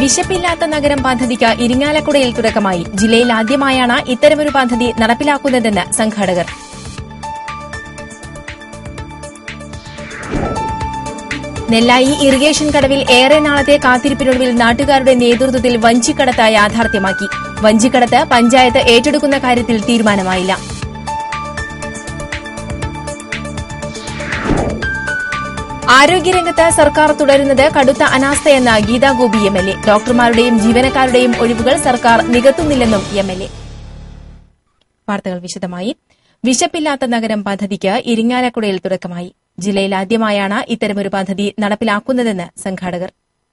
വിശപ്പില്ലാത്ത നഗരം പദ്ധതിക്ക് ഇരിങ്ങാലക്കുടയിൽ തുടക്കമായി ജില്ലയിൽ ആദ്യമായാണ് ഇത്തരമൊരു പദ്ധതി നടപ്പിലാക്കുന്നതെന്ന് സംഘാടകർ നെല്ലായി ഇറിഗേഷൻ കടവിൽ ഏറെ നാളത്തെ കാത്തിരിപ്പിനൊടുവിൽ നാട്ടുകാരുടെ നേതൃത്വത്തിൽ വഞ്ചിക്കടത്ത് യാഥാർത്ഥ്യമാക്കി വഞ്ചിക്കടത്ത് പഞ്ചായത്ത് ഏറ്റെടുക്കുന്ന കാര്യത്തിൽ തീരുമാനമായില്ല ആരോഗ്യരംഗത്ത് സർക്കാർ തുടരുന്നത് കടുത്ത അനാസ്ഥയെന്ന് Geetha Gopi M L A ഡോക്ടർമാരുടെയും ജീവനക്കാരുടെയും ഒഴിവുകൾ സർക്കാർ നികത്തുന്നില്ലെന്നും എം എൽ എ വാർത്തകൾ വിശദമായി വിശപ്പില്ലാത്ത നഗരം പദ്ധതിക്ക് ഇരിങ്ങാലക്കുടയിൽ തുടക്കമായി ജില്ലയിൽ ആദ്യമായാണ് ഇത്തരമൊരു പദ്ധതി നടപ്പിലാക്കുന്നതെന്ന് സംഘാടകർ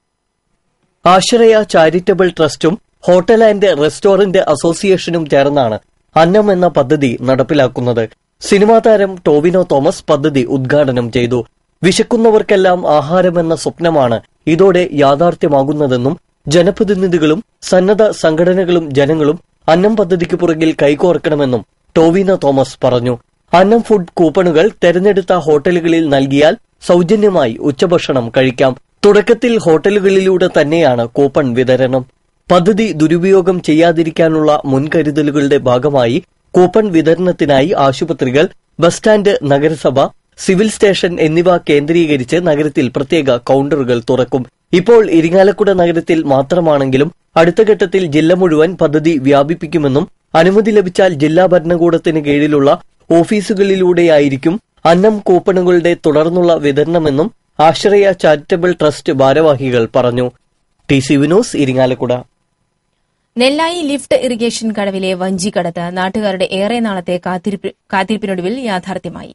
ആശ്രയ ചാരിറ്റബിൾ ട്രസ്റ്റും ഹോട്ടൽ ആൻഡ് റെസ്റ്റോറന്റ് അസോസിയേഷനും ചേർന്നാണ് അന്നം എന്ന പദ്ധതി നടപ്പിലാക്കുന്നത് സിനിമാ താരം ടോവിനോ തോമസ് പദ്ധതി ഉദ്ഘാടനം ചെയ്തു വിശക്കുന്നവർക്കെല്ലാം ആഹാരമെന്ന സ്വപ്നമാണ് ഇതോടെ യാഥാർത്ഥ്യമാകുന്നതെന്നും ജനപ്രതിനിധികളും സന്നദ്ധ സംഘടനകളും ജനങ്ങളും അന്നം പദ്ധതിക്ക് പുറകിൽ കൈകോർക്കണമെന്നും ടോവിനോ തോമസ് പറഞ്ഞു അന്നം ഫുഡ് കൂപ്പണുകൾ തെരഞ്ഞെടുത്ത ഹോട്ടലുകളിൽ നൽകിയാൽ സൗജന്യമായി ഉച്ചഭക്ഷണം കഴിക്കാം തുടക്കത്തിൽ ഹോട്ടലുകളിലൂടെ തന്നെയാണ് കൂപ്പൺ വിതരണം പദ്ധതി ദുരുപയോഗം ചെയ്യാതിരിക്കാനുള്ള മുൻകരുതലുകളുടെ ഭാഗമായി കൂപ്പൺ വിതരണത്തിനായി ആശുപത്രികൾ ബസ് സ്റ്റാൻഡ് നഗരസഭ സിവിൽ സ്റ്റേഷൻ എന്നിവ കേന്ദ്രീകരിച്ച് നഗരത്തിൽ പ്രത്യേക കൌണ്ടറുകൾ തുറക്കും ഇപ്പോൾ ഇരിങ്ങാലക്കുട നഗരത്തിൽ മാത്രമാണെങ്കിലും അടുത്ത ഘട്ടത്തിൽ ജില്ല മുഴുവൻ പദ്ധതി വ്യാപിപ്പിക്കുമെന്നും അനുമതി ലഭിച്ചാൽ ജില്ലാ ഭരണകൂടത്തിന് കീഴിലുള്ള ഓഫീസുകളിലൂടെയായിരിക്കും അന്നം കൂപ്പണുകളുടെ തുടർന്നുള്ള വിതരണമെന്നും ആശ്രയ ചാരിറ്റബിൾ ട്രസ്റ്റ് ഭാരവാഹികൾ പറഞ്ഞു T C Vinos Irinjalakuda Nellayi lift irrigation കടവിലെ വഞ്ചിക്കടത്ത് നാട്ടുകാരുടെ ഏറെ നാളത്തെ കാത്തിരിപ്പ് കാത്തിരിപ്പിനൊടുവിൽ യാഥാർത്ഥ്യമായി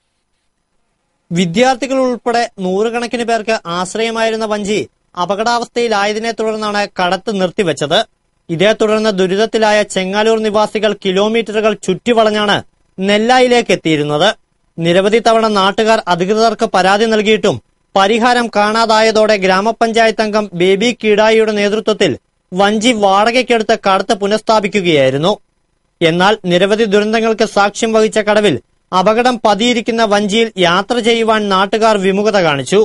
വിദ്യാർത്ഥികൾ ഉൾപ്പെടെ നൂറുകണക്കിന് പേർക്ക് ആശ്രയമായിരുന്ന വഞ്ചി അപകടാവസ്ഥയിലായതിനെ തുടർന്നാണ് കടത്ത് നിർത്തിവെച്ചത് ഇതേ തുടർന്ന് ദുരിതത്തിലായ ചെങ്ങാലൂർ നിവാസികൾ കിലോമീറ്ററുകൾ ചുറ്റിവളഞ്ഞാണ് നെല്ലായിലേക്ക് എത്തിയിരുന്നത് നിരവധി തവണ നാട്ടുകാർ അധികൃതർക്ക് പരാതി നൽകിയിട്ടും പരിഹാരം കാണാതായതോടെ ഗ്രാമപഞ്ചായത്ത് അംഗം ബേബി കീടായിയുടെ നേതൃത്വത്തിൽ വഞ്ചി വാടകയ്ക്കെടുത്ത് കടത്ത് പുനഃസ്ഥാപിക്കുകയായിരുന്നു എന്നാൽ നിരവധി ദുരന്തങ്ങൾക്ക് സാക്ഷ്യം വഹിച്ച കടവിൽ അപകടം പതിയിരിക്കുന്ന വഞ്ചിയിൽ യാത്ര ചെയ്യുവാൻ നാട്ടുകാർ വിമുഖത കാണിച്ചു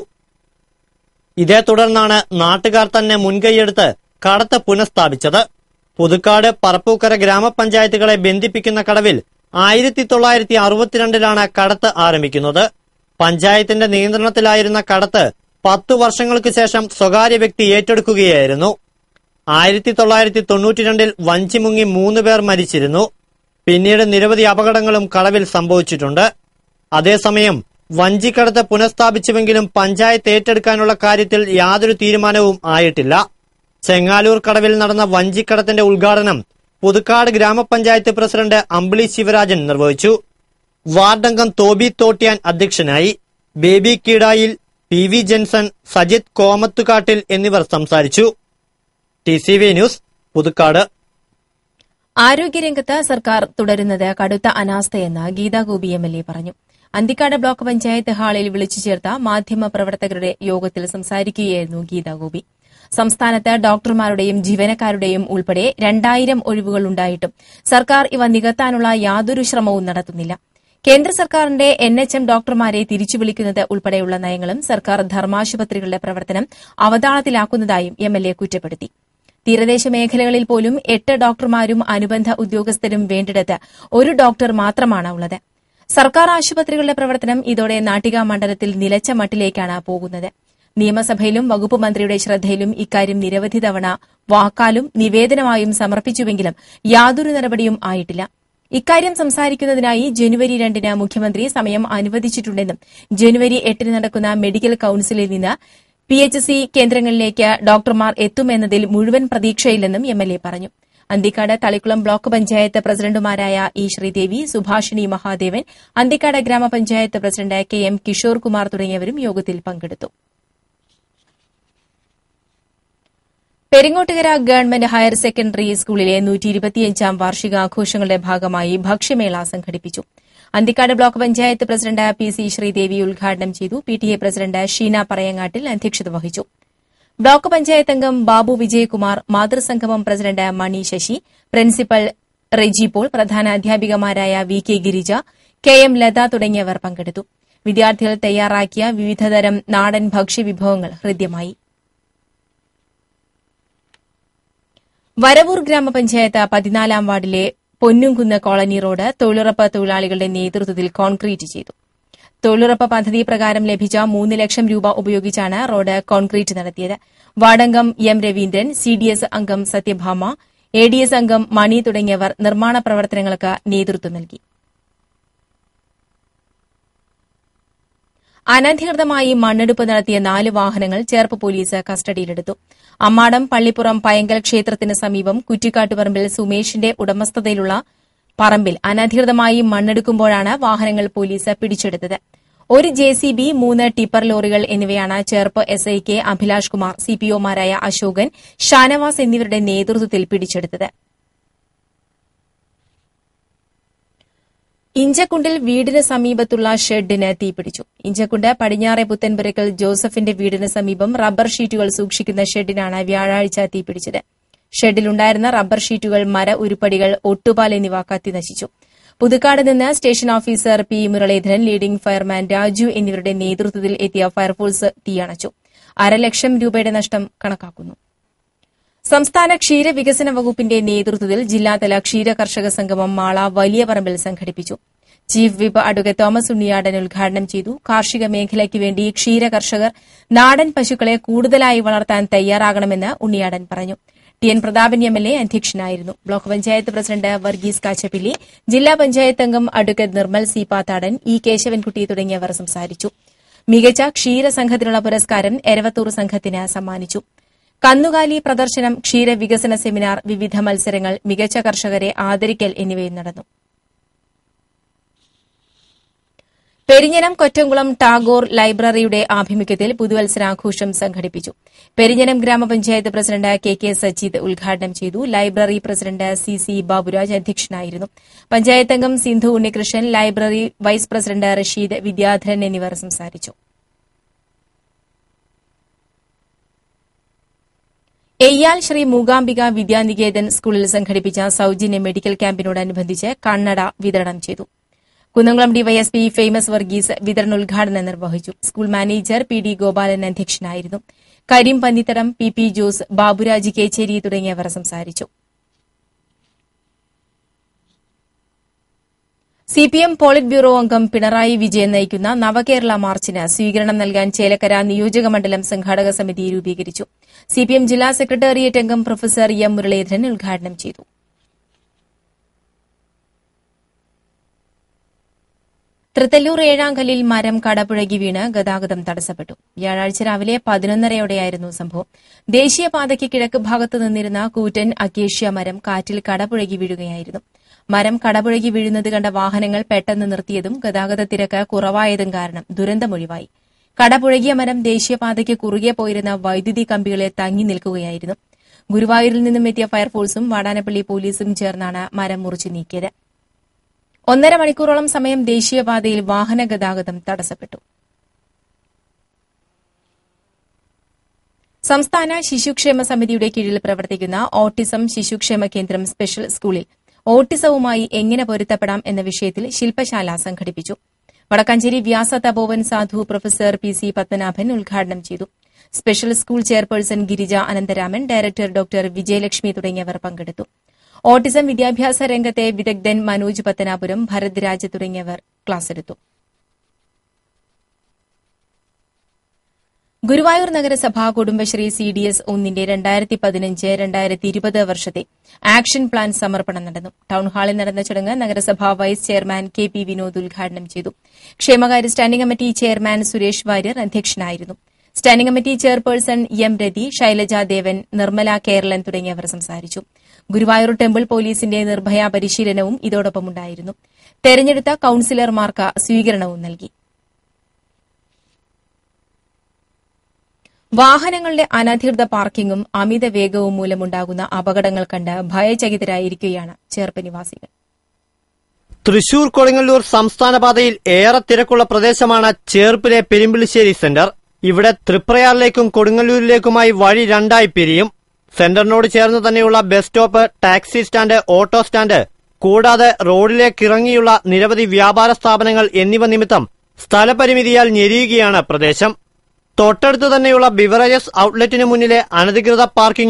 ഇതേ തുടർന്നാണ് നാട്ടുകാർ തന്നെ മുൻകൈയെടുത്ത് കടത്ത് പുനഃസ്ഥാപിച്ചത് പുതുക്കാട് പറപ്പൂക്കര ഗ്രാമപഞ്ചായത്തുകളെ ബന്ധിപ്പിക്കുന്ന കടവിൽ ആയിരത്തി തൊള്ളായിരത്തി അറുപത്തിരണ്ടിലാണ് കടത്ത് ആരംഭിക്കുന്നത് പഞ്ചായത്തിന്റെ നിയന്ത്രണത്തിലായിരുന്ന കടത്ത് പത്തു വർഷങ്ങൾക്ക് ശേഷം സ്വകാര്യ വ്യക്തി ഏറ്റെടുക്കുകയായിരുന്നു ആയിരത്തി തൊള്ളായിരത്തി തൊണ്ണൂറ്റിരണ്ടിൽ വഞ്ചി മുങ്ങി മൂന്ന് പേർ മരിച്ചിരുന്നു പിന്നീട് നിരവധി അപകടങ്ങളും കടവിൽ സംഭവിച്ചിട്ടുണ്ട് അതേസമയം വഞ്ചിക്കടത്ത് പുനഃസ്ഥാപിച്ചുവെങ്കിലും പഞ്ചായത്ത് ഏറ്റെടുക്കാനുള്ള കാര്യത്തിൽ യാതൊരു തീരുമാനവും ആയിട്ടില്ല ചെങ്ങാലൂർ കടവിൽ നടന്ന വഞ്ചിക്കടത്തിന്റെ ഉദ്ഘാടനം പുതുക്കാട് ഗ്രാമപഞ്ചായത്ത് പ്രസിഡന്റ് അമ്പിളി ശിവരാജൻ നിർവഹിച്ചു വാർഡംഗം തോബി തോട്ടിയാൻ അധ്യക്ഷനായി ബേബി കീടായിൽ പി വി ജെൻസൺ സജിത് കോമത്തുകാട്ടിൽ എന്നിവർ സംസാരിച്ചു T C V news Puthukkad ആരോഗ്യരംഗത്ത് സർക്കാർ തുടരുന്നത് കടുത്ത അനാസ്ഥയെന്ന് Geetha Gopi M L A പറഞ്ഞു അന്തിക്കാട് ബ്ലോക്ക് പഞ്ചായത്ത് ഹാളിൽ വിളിച്ചു ചേർത്ത മാധ്യമ പ്രവർത്തകരുടെ യോഗത്തിൽ സംസാരിക്കുകയായിരുന്നു ഗീതാ ഗോപി സംസ്ഥാനത്ത് ഡോക്ടർമാരുടെയും ജീവനക്കാരുടെയും ഉൾപ്പെടെ രണ്ടായിരം ഒഴിവുകളുണ്ടായിട്ടും സർക്കാർ ഇവ നികത്താനുള്ള യാതൊരു ശ്രമവും നടത്തുന്നില്ല കേന്ദ്ര സർക്കാരിന്റെ എൻ എച്ച് എം ഡോക്ടർമാരെ തിരിച്ചു വിളിക്കുന്നത് ഉൾപ്പെടെയുള്ള നയങ്ങളും സർക്കാർ ധർമാശുപത്രികളുടെ പ്രവർത്തനം അവതാളത്തിലാക്കുന്നതായും എം എൽ എ കുറ്റപ്പെടുത്തി തീരദേശ മേഖലകളിൽ പോലും എട്ട് ഡോക്ടർമാരും അനുബന്ധ ഉദ്യോഗസ്ഥരും വേണ്ടിടത്ത് ഒരു ഡോക്ടർ മാത്രമാണ് ഉള്ളത് സർക്കാർ ആശുപത്രികളുടെ പ്രവർത്തനം ഇതോടെ നാട്ടിക മണ്ഡലത്തിൽ നിലച്ച മട്ടിലേക്കാണ് പോകുന്നത് നിയമസഭയിലും വകുപ്പ് മന്ത്രിയുടെ ശ്രദ്ധയിലും ഇക്കാര്യം നിരവധി തവണ വാക്കാലും നിവേദനമായും സമർപ്പിച്ചുവെങ്കിലും യാതൊരു നടപടിയും ആയിട്ടില്ല ഇക്കാര്യം സംസാരിക്കുന്നതിനായി ജനുവരി രണ്ടിന് മുഖ്യമന്ത്രി സമയം അനുവദിച്ചിട്ടുണ്ടെന്നും ജനുവരി എട്ടിന് നടക്കുന്ന മെഡിക്കൽ കൌൺസിലിൽ നിന്ന് പി എച്ച് സി കേന്ദ്രങ്ങളിലേക്ക് ഡോക്ടർമാർ എത്തുമെന്നതിൽ മുഴുവൻ പ്രതീക്ഷയില്ലെന്നും എം എൽ എ പറഞ്ഞു അന്തിക്കാട് തളിക്കുളം ബ്ലോക്ക് പഞ്ചായത്ത് പ്രസിഡന്റുമാരായ ഇ ശ്രീദേവി സുഭാഷിണി മഹാദേവൻ അന്തിക്കാട് ഗ്രാമപഞ്ചായത്ത് president K M Kishore Kumar തുടങ്ങിയവരും യോഗത്തിൽ പങ്കെടുത്തു പെരിങ്ങോട്ടുകര ഗവൺമെന്റ് ഹയർ സെക്കൻഡറി സ്കൂളിലെ നൂറ്റിയിരുപത്തിയഞ്ചാം വാർഷികാഘോഷങ്ങളുടെ ഭാഗമായി ഭക്ഷ്യമേള സംഘടിപ്പിച്ചു Anthikkad block panchayat president P C Sreedevi ഉദ്ഘാടനം ചെയ്തു P T A president Sheena Parayangattil അധ്യക്ഷത വഹിച്ചു ബ്ലോക്ക് പഞ്ചായത്ത് അംഗം ബാബു വിജയകുമാർ മാതൃസംഗമം പ്രസിഡന്റ് മണി ശശി പ്രിൻസിപ്പൽ റെജി പോൾ പ്രധാന അധ്യാപികമാരായ V K Girija K M Latha തുടങ്ങിയവർ പങ്കെടുത്തു വിദ്യാർത്ഥികൾ തയ്യാറാക്കിയ വിവിധതരം നാടൻ ഭക്ഷ്യവിഭവങ്ങൾ ഹൃദ്യമായി വരവൂർ ഗ്രാമപഞ്ചായത്ത് പതിനാലാം വാർഡിലെ പൊന്നുംകുന്ന് കോളനി റോഡ് തൊഴിലുറപ്പ് തൊഴിലാളികളുടെ നേതൃത്വത്തിൽ കോൺക്രീറ്റ് ചെയ്തു തൊഴിലുറപ്പ് പദ്ധതി പ്രകാരം ലഭിച്ച മൂന്ന് ലക്ഷം രൂപ ഉപയോഗിച്ചാണ് റോഡ് കോൺക്രീറ്റ് നടത്തിയത് വാർഡംഗം M Raveendran C D S അംഗം സത്യഭാമ എ ഡി എസ് അംഗം മണി തുടങ്ങിയവർ നിർമ്മാണ പ്രവർത്തനങ്ങൾക്ക് നേതൃത്വം നൽകി അനധികൃതമായി മണ്ണെടുപ്പ് നടത്തിയ നാല് വാഹനങ്ങൾ ചേർപ്പ് പോലീസ് കസ്റ്റഡിയിലെടുത്തു അമ്മാടം പള്ളിപ്പുറം പയങ്കൽ ക്ഷേത്രത്തിന് സമീപം കുറ്റിക്കാട്ടുപറമ്പിൽ സുമേഷിന്റെ ഉടമസ്ഥതയിലുള്ള പറമ്പിൽ അനധികൃതമായി മണ്ണെടുക്കുമ്പോഴാണ് വാഹനങ്ങൾ പോലീസ് പിടിച്ചെടുത്തത് ഒരു ജെ സി ബി മൂന്ന് ടിപ്പർ ലോറികൾ എന്നിവയാണ് Cherpu S I K Abhilash Kumar സിപിഒമാരായ അശോകൻ ഷാനവാസ് എന്നിവരുടെ നേതൃത്വത്തിൽ പിടിച്ചെടുത്തത് ഇഞ്ചക്കുണ്ടിൽ വീടിന് സമീപത്തുള്ള ഷെഡിന് തീപിടിച്ചു ഇഞ്ചക്കുണ്ട് പടിഞ്ഞാറെ പുത്തൻപുരക്കൽ ജോസഫിന്റെ വീടിന് സമീപം റബ്ബർ ഷീറ്റുകൾ സൂക്ഷിക്കുന്ന ഷെഡിനാണ് വ്യാഴാഴ്ച തീപിടിച്ചത് ഷെഡിലുണ്ടായിരുന്ന റബ്ബർ ഷീറ്റുകൾ മര ഉരുപ്പടികൾ ഒട്ടുപാൽ എന്നിവ കത്തിനശിച്ചു പുതുക്കാട് നിന്ന് station officer P Muraleedharan leading fireman Raju എന്നിവരുടെ നേതൃത്വത്തിൽ എത്തിയ ഫയർഫോഴ്സ് തീയണച്ചു അരലക്ഷം രൂപയുടെ നഷ്ടം കണക്കാക്കുന്നു സംസ്ഥാന ക്ഷീരവികസന വകുപ്പിന്റെ നേതൃത്വത്തിൽ ജില്ലാതല ക്ഷീര കർഷക സംഗമം മാള വലിയ പറമ്പിൽ സംഘടിപ്പിച്ചു chief whip advocate Thomas Unniyadan ഉദ്ഘാടനം ചെയ്തു കാർഷിക മേഖലയ്ക്ക് വേണ്ടി ക്ഷീര കർഷകർ നാടൻ പശുക്കളെ കൂടുതലായി വളർത്താൻ തയ്യാറാകണമെന്ന് ഉണ്ണിയാടൻ പറഞ്ഞു T N Prathapan M L A അധ്യക്ഷനായിരുന്നു ബ്ലോക്ക് പഞ്ചായത്ത് പ്രസിഡന്റ് വർഗീസ് കാച്ചപ്പിള്ളി ജില്ലാ പഞ്ചായത്ത് അംഗം advocate Nirmal C Pathadan E Kesavankutty തുടങ്ങിയവർ സംസാരിച്ചു മികച്ച ക്ഷീരസംഘത്തിനുള്ള പുരസ്കാരം എരവത്തൂർ സംഘത്തിന് സമ്മാനിച്ചു കന്നുകാലി പ്രദർശനം ക്ഷീരവികസന സെമിനാർ വിവിധ മത്സരങ്ങൾ മികച്ച കർഷകരെ ആദരിക്കൽ എന്നിവയും നടന്നു പെരിഞ്ഞനം കൊറ്റംകുളം ടാഗോർ ലൈബ്രറിയുടെ ആഭിമുഖ്യത്തിൽ പുതുവത്സരാഘോഷം സംഘടിപ്പിച്ചു പെരിഞ്ഞനം ഗ്രാമപഞ്ചായത്ത് പ്രസിഡന്റ് കെ കെ സജീദ് ഉദ്ഘാടനം ചെയ്തു library president C C Baburaj അധ്യക്ഷനായിരുന്നു പഞ്ചായത്ത് അംഗം Sindhu Unnikrishnan library vice president Rasheed Vidyadharan എന്നിവർ സംസാരിച്ചു എയ്യാൽ ശ്രീ മൂകാംബിക വിദ്യാനികേതൻ സ്കൂളിൽ സംഘടിപ്പിച്ച സൌജന്യ മെഡിക്കൽ ക്യാമ്പിനോടനുബന്ധിച്ച് കണ്ണട വിതരണം ചെയ്തു കുന്നംകുളം ഡിവൈഎസ്പി ഫേമസ് വർഗീസ് വിതരണോദ്ഘാടനം നിർവഹിച്ചു school manager P D Gopalan അധ്യക്ഷനായിരുന്നു കരീം പന്നിത്തടം പി പി ജോസ് ബാബുരാജ് കേച്ചേരി തുടങ്ങിയവർ സംസാരിച്ചു സിപിഎം പോളിറ്റ് ബ്യൂറോ അംഗം പിണറായി വിജയൻ നയിക്കുന്ന നവകേരള മാർച്ചിന് സ്വീകരണം നൽകാൻ ചേലക്കര നിയോജക മണ്ഡലം സംഘാടക സമിതി രൂപീകരിച്ചു സിപിഎം ജില്ലാ സെക്രട്ടേറിയറ്റ് അംഗം പ്രൊഫസർ എം മുരളീധരൻ ഉദ്ഘാടനം ചെയ്തു തൃത്തല്ലൂർ ഏഴാങ്കല്ലിൽ മരം കടപുഴകി വീണ് ഗതാഗതം തടസ്സപ്പെട്ടു വ്യാഴാഴ്ച രാവിലെ പതിനൊന്നരയോടെയായിരുന്നു സംഭവം ദേശീയപാതയ്ക്ക് കിഴക്ക് ഭാഗത്ത് നിന്നിരുന്ന കൂറ്റൻ അക്കേഷ്യ മരം കാറ്റിൽ കടപുഴകി വീഴുകയായിരുന്നു മരം കടപുഴകി വീഴുന്നത് കണ്ട വാഹനങ്ങൾ പെട്ടെന്ന് നിർത്തിയതും ഗതാഗത തിരക്ക് കുറവായതും കാരണം ദുരന്തമൊഴിവായി കടപുഴകിയ മരം ദേശീയപാതയ്ക്ക് കുറുകെ പോയിരുന്ന വൈദ്യുതി കമ്പികളെ തങ്ങി നിൽക്കുകയായിരുന്നു ഗുരുവായൂരിൽ നിന്നും എത്തിയ ഫയർഫോഴ്സും വാടാനപ്പള്ളി പോലീസും ചേർന്നാണ് മരം മുറിച്ചു നീക്കിയത് ഒന്നര മണിക്കൂറോളം സമയം ദേശീയപാതയിൽ വാഹന ഗതാഗതം തടസ്സപ്പെട്ടു സംസ്ഥാന ശിശുക്ഷേമ സമിതിയുടെ കീഴിൽ പ്രവർത്തിക്കുന്ന ഓട്ടിസം ശിശുക്ഷേമ കേന്ദ്രം സ്പെഷ്യൽ സ്കൂളിൽ ഓട്ടിസവുമായി എങ്ങനെ പൊരുത്തപ്പെടാം എന്ന വിഷയത്തിൽ ശില്പശാല സംഘടിപ്പിച്ചു വടക്കാഞ്ചേരി വ്യാസ തപോവൻ സാധു പ്രൊഫസർ പി സി പത്മനാഭൻ ഉദ്ഘാടനം ചെയ്തു special school chairperson Girija Anantharaman director doctor Vijayalakshmi തുടങ്ങിയവർ പങ്കെടുത്തു ഓട്ടിസം വിദ്യാഭ്യാസ രംഗത്തെ വിദഗ്ധൻ മനോജ് പത്തനാപുരം ഭരത് രാജ് തുടങ്ങിയവർ ക്ലാസ്സെടുത്തു ഗുരുവായൂർ നഗരസഭ കുടുംബശ്രീ സി ഡി എസ് ഒന്നിന്റെ രണ്ടായിരത്തി പതിനഞ്ച് രണ്ടായിരത്തി ഇരുപത് വർഷത്തെ ആക്ഷൻ പ്ലാൻ സമർപ്പണം നടന്നു ടൌൺഹാളിൽ നടന്ന ചടങ്ങ് നഗരസഭാ vice chairman K P Vinod ഉദ്ഘാടനം ചെയ്തു ക്ഷേമകാര്യ standing committee chairman Suresh Warrier അധ്യക്ഷനായിരുന്നു standing committee chairperson M Rathi Shailaja Devan Nirmala Keralan തുടങ്ങിയവർ സംസാരിച്ചു ഗുരുവായൂർ ടെമ്പിൾ പോലീസിന്റെ നിർഭയ പരിശീലനവും ഇതോടൊപ്പമുണ്ടായിരുന്നു തെരഞ്ഞെടുത്ത കൌൺസിലർമാർക്ക് സ്വീകരണവും നൽകി വാഹനങ്ങളുടെ അനധികൃത പാർക്കിംഗും അമിത വേഗവും മൂലമുണ്ടാകുന്ന അപകടങ്ങൾ കണ്ട് ഭയചകിതരായിരിക്കുകയാണ് ചേർപ്പ് നിവാസികൾ തൃശൂർ കൊടുങ്ങല്ലൂർ സംസ്ഥാന പാതയിൽ ഏറെ തിരക്കുള്ള പ്രദേശമാണ് ചേർപ്പിലെ പെരുമ്പിളിശ്ശേരി സെന്റർ ഇവിടെ തൃപ്രയാറിലേക്കും കൊടുങ്ങല്ലൂരിലേക്കുമായി വഴി രണ്ടായി പിരിയും സെന്ററിനോട് ചേർന്ന് തന്നെയുള്ള bus stop taxi stand auto stand കൂടാതെ റോഡിലേക്കിറങ്ങിയുള്ള നിരവധി വ്യാപാര സ്ഥാപനങ്ങൾ എന്നിവ നിമിത്തം സ്ഥലപരിമിതിയാൽ ഞെരിയുകയാണ് പ്രദേശം തൊട്ടടുത്ത് തന്നെയുള്ള ബിവറേജസ് ഔട്ട്ലെറ്റിന് മുന്നിലെ അനധികൃത പാർക്കിംഗും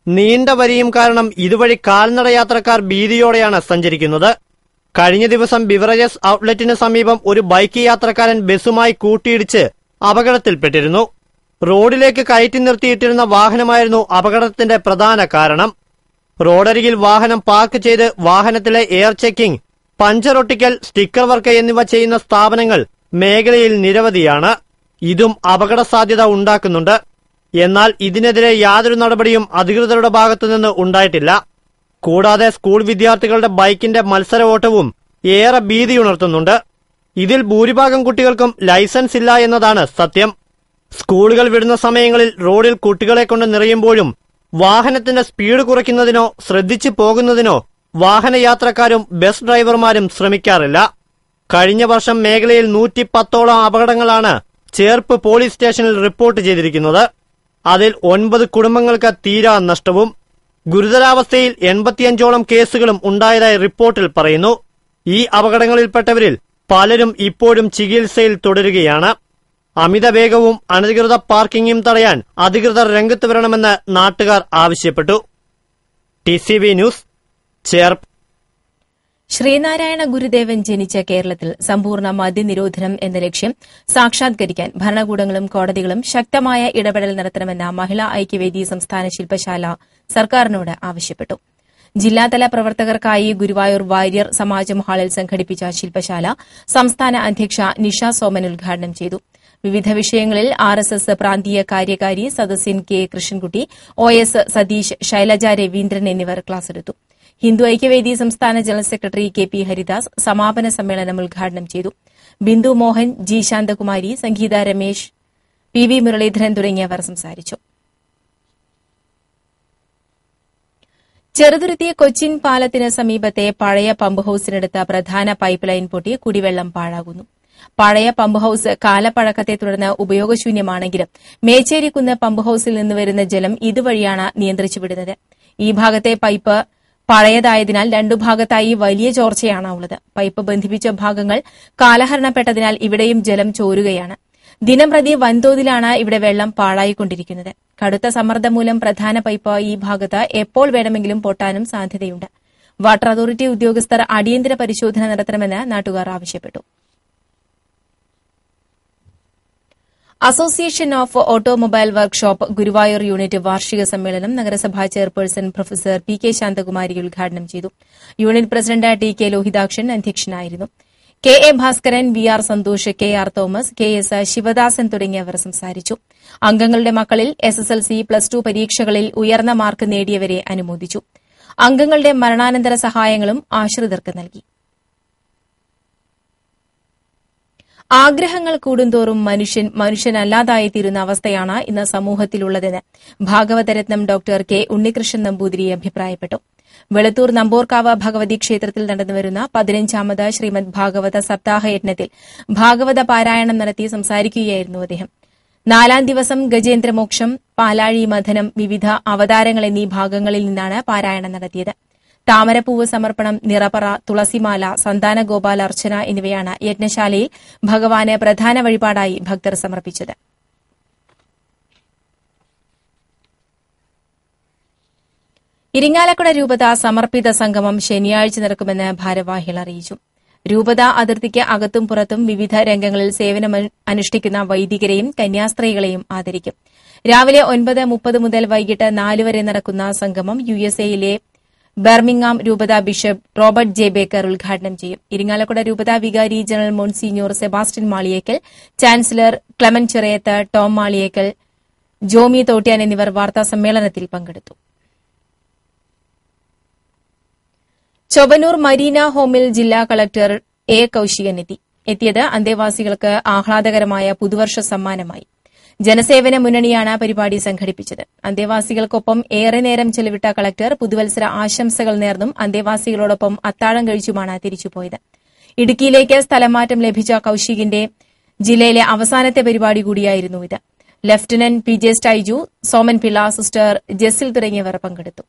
നീണ്ട വരിയും കാരണം ഇതുവഴി കാൽനട യാത്രക്കാർ ഭീതിയോടെയാണ് സഞ്ചരിക്കുന്നത് കഴിഞ്ഞ ദിവസം ബിവറേജസ് ഔട്ട്ലെറ്റിന് സമീപം ഒരു ബൈക്ക് യാത്രക്കാരൻ ബസ്സുമായി കൂട്ടിയിടിച്ച് അപകടത്തിൽപ്പെട്ടിരുന്നു റോഡിലേക്ക് കയറ്റി നിർത്തിയിട്ടിരുന്ന വാഹനമായിരുന്നു അപകടത്തിന്റെ പ്രധാന കാരണം റോഡരികിൽ വാഹനം പാർക്ക് ചെയ്ത് വാഹനത്തിലെ എയർ ചെക്കിംഗ് പഞ്ചറൊട്ടിക്കൽ സ്റ്റിക്കർ വർക്ക് എന്നിവ ചെയ്യുന്ന സ്ഥാപനങ്ങൾ മേഖലയിൽ നിരവധിയാണ് ഇതും അപകട സാധ്യത ഉണ്ടാക്കുന്നുണ്ട് എന്നാൽ ഇതിനെതിരെ യാതൊരു നടപടിയും അധികൃതരുടെ ഭാഗത്തുനിന്ന് ഉണ്ടായിട്ടില്ല കൂടാതെ സ്കൂൾ വിദ്യാർത്ഥികളുടെ ബൈക്കിന്റെ മത്സര ഓട്ടവും ഏറെ ഭീതിയുണർത്തുന്നുണ്ട് ഇതിൽ ഭൂരിഭാഗം കുട്ടികൾക്കും ലൈസൻസ് ഇല്ല എന്നതാണ് സത്യം സ്കൂളുകൾ വിടുന്ന സമയങ്ങളിൽ റോഡിൽ കുട്ടികളെ കൊണ്ട് നിറയുമ്പോഴും വാഹനത്തിന്റെ സ്പീഡ് കുറയ്ക്കുന്നതിനോ ശ്രദ്ധിച്ചു പോകുന്നതിനോ വാഹനയാത്രക്കാരും ബസ് ഡ്രൈവർമാരും ശ്രമിക്കാറില്ല കഴിഞ്ഞ വർഷം മേഖലയിൽ നൂറ്റി പത്തോളം അപകടങ്ങളാണ് ചേർപ്പ് പോലീസ് സ്റ്റേഷനിൽ റിപ്പോർട്ട് ചെയ്തിരിക്കുന്നത് അതിൽ ഒൻപത് കുടുംബങ്ങൾക്ക് തീരാ നഷ്ടവും ഗുരുതരാവസ്ഥയിൽ എൺപത്തിയഞ്ചോളം കേസുകളും ഉണ്ടായതായി റിപ്പോർട്ടിൽ പറയുന്നു ഈ അപകടങ്ങളിൽപ്പെട്ടവരിൽ പലരും ഇപ്പോഴും ചികിത്സയിൽ തുടരുകയാണ് അമിത വേഗവും അനധികൃത പാർക്കിംഗും തടയാൻ അധികൃതർ രംഗത്ത് വരണമെന്ന് നാട്ടുകാർ ആവശ്യപ്പെട്ടു T C V news Cherpu Sreenarayana Gurudevan ജനിച്ച കേരളത്തിൽ സമ്പൂർണ്ണ മദ്യനിരോധനം എന്ന ലക്ഷ്യം സാക്ഷാത്കരിക്കാൻ ഭരണകൂടങ്ങളും കോടതികളും ശക്തമായ ഇടപെടൽ നടത്തണമെന്ന മഹിളാ ഐക്യവേദി സംസ്ഥാന ശില്പശാല സർക്കാരിനോട് ആവശ്യപ്പെട്ടു ജില്ലാതല പ്രവർത്തകർക്കായി ഗുരുവായൂർ വാര്യർ സമാജം ഹാളിൽ സംഘടിപ്പിച്ച ശില്പശാല സംസ്ഥാന അധ്യക്ഷ നിഷ സോമൻ ഉദ്ഘാടനം ചെയ്തു വിവിധ വിഷയങ്ങളിൽ ആർ എസ് എസ് പ്രാന്തീയ കാര്യകാരി സദസ്യൻ K Krishnankutty O S Satheesh Shailaja Raveendran എന്നിവർ ക്ലാസ്സെടുത്തു ഹിന്ദു ഐക്യവേദി സംസ്ഥാന general secretary K P Haridas സമാപന സമ്മേളനം ഉദ്ഘാടനം ചെയ്തു Bindu Mohan G Santhakumari Sangeetha Ramesh P V Muraleedharan തുടങ്ങിയവർ സംസാരിച്ചു ചെറുതുരുത്തി കൊച്ചിൻ പാലത്തിന് സമീപത്തെ പഴയ പമ്പ് ഹൌസിനടുത്ത് പ്രധാന പൈപ്പ് ലൈൻ പൊട്ടി കുടിവെള്ളം പാഴാകുന്നു പഴയ പമ്പ് ഹൌസ് കാലപ്പഴക്കത്തെ തുടർന്ന് ഉപയോഗശൂന്യമാണെങ്കിലും മേച്ചേരിക്കുന്ന് പമ്പ് ഹൌസിൽ നിന്ന് വരുന്ന ജലം ഇതുവഴിയാണ് നിയന്ത്രിച്ചുവിടുന്നത് ഈ ഭാഗത്തെ പൈപ്പ് പഴയതായതിനാൽ രണ്ടു ഭാഗത്തായി വലിയ ചോർച്ചയാണ് ഉള്ളത് പൈപ്പ് ബന്ധിപ്പിച്ച ഭാഗങ്ങൾ കാലഹരണപ്പെട്ടതിനാൽ ഇവിടെയും ജലം ചോരുകയാണ് ദിനംപ്രതി വൻതോതിലാണ് ഇവിടെ വെള്ളം പാഴായിക്കൊണ്ടിരിക്കുന്നത് കടുത്ത സമ്മർദ്ദം മൂലം പ്രധാന പൈപ്പ് ഈ ഭാഗത്ത് എപ്പോൾ വേണമെങ്കിലും പൊട്ടാനും സാധ്യതയുണ്ട് വാട്ടർ അതോറിറ്റി ഉദ്യോഗസ്ഥർ അടിയന്തര പരിശോധന നടത്തണമെന്ന് നാട്ടുകാർ ആവശ്യപ്പെട്ടു association of automobile workshop Guruvayur unit വാർഷിക സമ്മേളനം നഗരസഭാ chairperson professor P K Santhakumari ഉദ്ഘാടനം ചെയ്തു unit president T K Lohithakshan അധ്യക്ഷനായിരുന്നു K A Bhaskaran V R Santhosh K R Thomas K S Sivadasan തുടങ്ങിയവർ സംസാരിച്ചു അംഗങ്ങളുടെ മക്കളിൽ S S L C plus two പരീക്ഷകളിൽ ഉയർന്ന മാർക്ക് നേടിയവരെ അനുമോദിച്ചു അംഗങ്ങളുടെ മരണാനന്തര സഹായങ്ങളും ആശ്രിതർക്ക് നൽകി ആഗ്രഹങ്ങൾ കൂടുന്തോറും മനുഷ്യൻ മനുഷ്യനല്ലാതായിത്തീരുന്ന അവസ്ഥയാണ് ഇന്ന് സമൂഹത്തിലുള്ളതെന്ന് ഭാഗവതരത്നം ഡോക്ടർ കെ ഉണ്ണികൃഷ്ണൻ നമ്പൂതിരി അഭിപ്രായപ്പെട്ടു വെളുത്തൂർ നമ്പോർക്കാവ് ഭഗവതി ക്ഷേത്രത്തിൽ നടന്നുവരുന്ന പതിനഞ്ചാമത് ശ്രീമദ് ഭാഗവത സപ്താഹ യജ്ഞത്തിൽ ഭാഗവത പാരായണം നടത്തി സംസാരിക്കുകയായിരുന്നു അദ്ദേഹം നാലാം ദിവസം ഗജേന്ദ്രമോക്ഷം പാലാഴി മഥനം വിവിധ അവതാരങ്ങൾ എന്നീ ഭാഗങ്ങളിൽ നിന്നാണ് പാരായണം നടത്തിയത് താമരപ്പൂവ് സമർപ്പണം നിറപറ തുളസിമാല സന്താന ഗോപാല അർച്ചന എന്നിവയാണ് യജ്ഞശാലയിൽ ഭഗവാന് പ്രധാന വഴിപാടായി ഭക്തർ സമർപ്പിച്ചത് ഇരിങ്ങാലക്കുട രൂപത സമർപ്പിത സംഗമം ശനിയാഴ്ച നടക്കുമെന്ന് ഭാരവാഹികൾ അറിയിച്ചു രൂപത അതിർത്തിക്ക് അകത്തും പുറത്തും വിവിധ രംഗങ്ങളിൽ സേവനം അനുഷ്ഠിക്കുന്ന വൈദികരെയും കന്യാസ്ത്രീകളെയും ആദരിക്കും രാവിലെ ഒൻപത് മുപ്പത് മുതൽ വൈകിട്ട് നാല് വരെ നടക്കുന്ന സംഗമം യു എസ് എയിലെ ബർമിംഗാം രൂപത ബിഷപ്പ് റോബർട്ട് ജെ ബേക്കർ ഉദ്ഘാടനം ചെയ്യും ഇരിങ്ങാലക്കുട രൂപത വികാരി general monsignor Sebastian Maliyekkal chancellor Clemen Chirayath Tom Maliyekkal Jomy Thottiyan എന്നിവർ വാർത്താ സമ്മേളനത്തിൽ പങ്കെടുത്തു ചൊവ്വനൂർ മരീന ഹോമിൽ ജില്ലാ കളക്ടർ എ കൌശികൻ എത്തി എത്തിയത് അന്തേവാസികൾക്ക് ആഹ്ലാദകരമായ പുതുവർഷ സമ്മാനമായി ജനസേവന മുന്നണിയാണ് പരിപാടി സംഘടിപ്പിച്ചത് അന്തേവാസികൾക്കൊപ്പം ഏറെ നേരം ചെലവിട്ട കളക്ടർ പുതുവത്സര ആശംസകൾ നേർന്നും അന്തേവാസികളോടൊപ്പം അത്താഴം കഴിച്ചുമാണ് തിരിച്ചുപോയത് ഇടുക്കിയിലേക്ക് സ്ഥലമാറ്റം ലഭിച്ച കൌശികിന്റെ ജില്ലയിലെ അവസാനത്തെ പരിപാടി കൂടിയായിരുന്നു ഇത് lieutenant P J Staiju Soman Pillai sister Jesil തുടങ്ങിയവർ പങ്കെടുത്തു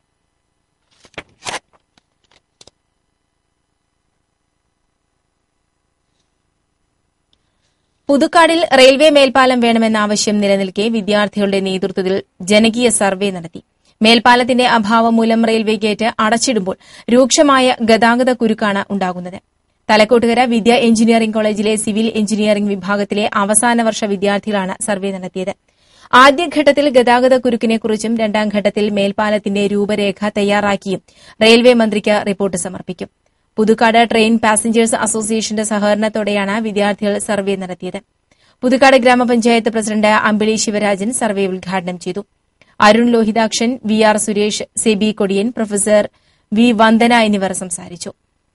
പുതുക്കാടിൽ റെയിൽവേ മേൽപ്പാലം വേണമെന്ന ആവശ്യം നിലനിൽക്കെ വിദ്യാർത്ഥികളുടെ നേതൃത്വത്തിൽ ജനകീയ സർവേ നടത്തി മേൽപ്പാലത്തിന്റെ അഭാവം മൂലം റെയിൽവേ ഗേറ്റ് അടച്ചിടുമ്പോൾ രൂക്ഷമായ ഗതാഗത കുരുക്കാണ് ഉണ്ടാകുന്നത് തലക്കോട്ടുകര വിദ്യ എഞ്ചിനീയറിംഗ് കോളേജിലെ സിവിൽ എഞ്ചിനീയറിംഗ് വിഭാഗത്തിലെ അവസാന വർഷ വിദ്യാർത്ഥികളാണ് സർവേ നടത്തിയത് ആദ്യഘട്ടത്തിൽ ഗതാഗത കുരുക്കിനെക്കുറിച്ചും രണ്ടാം ഘട്ടത്തിൽ മേൽപ്പാലത്തിന്റെ രൂപരേഖ തയ്യാറാക്കിയും റെയിൽവേ മന്ത്രിക്ക് റിപ്പോർട്ട് സമർപ്പിക്കും പുതുക്കാട് ട്രെയിൻ പാസഞ്ചേഴ്സ് അസോസിയേഷന്റെ സഹകരണത്തോടെയാണ് വിദ്യാർത്ഥികൾ സർവേ നടത്തിയത് പുതുക്കാട് ഗ്രാമപഞ്ചായത്ത് പ്രസിഡന്റ് അമ്പിളി ശിവരാജൻ സർവേ ഉദ്ഘാടനം ചെയ്തു Arun Lohithakshan V R Suresh Seby Kodiyan professor V Vandana എന്നിവർ സംസാരിച്ചു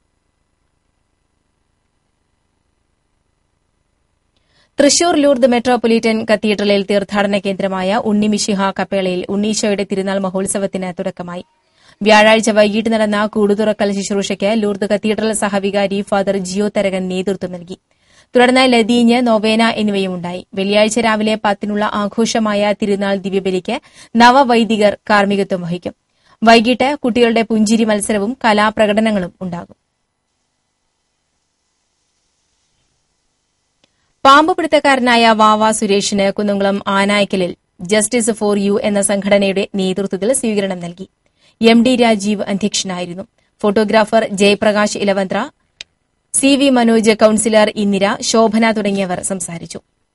തൃശൂർ ലൂർദ് മെട്രോപൊളിറ്റൻ കത്തീഡ്രലിൽ തീർത്ഥാടന കേന്ദ്രമായ ഉണ്ണിമിഷിഹ കപ്പേളയിൽ ഉണ്ണീശോയുടെ തിരുനാൾ മഹോത്സവത്തിന് തുടക്കമായി വ്യാഴാഴ്ച വൈകിട്ട് നടന്ന കൂടുതുറക്കൽ ശുശ്രൂഷയ്ക്ക് ലൂർദ് കത്തീഡ്രൽ സഹവികാരി ഫാദർ ജിയോ തരകൻ നേതൃത്വം നൽകി തുടർന്ന് ലതീഞ്ഞ് നൊവേന എന്നിവയും ഉണ്ടായി വെള്ളിയാഴ്ച രാവിലെ പത്തിനുള്ള ആഘോഷമായ തിരുനാൾ ദിവ്യബലിക്ക് നവവൈദികർ കാർമ്മികത്വം വഹിക്കും വൈകിട്ട് കുട്ടികളുടെ പുഞ്ചിരി മത്സരവും കലാപ്രകടനങ്ങളും ഉണ്ടാകും പാമ്പുപിടുത്തക്കാരനായ വാവ സുരേഷിന് കുന്നംകുളം ആനായ്ക്കലിൽ ജസ്റ്റിസ് ഫോർ യു എന്ന സംഘടനയുടെ നേതൃത്വത്തിൽ സ്വീകരണം നൽകി എം ഡി രാജീവ് അധ്യക്ഷനായിരുന്നു photographer Jayaprakash Elavanthra C V Manoj councillor Indira Sobhana തുടങ്ങിയവർ സംസാരിച്ചു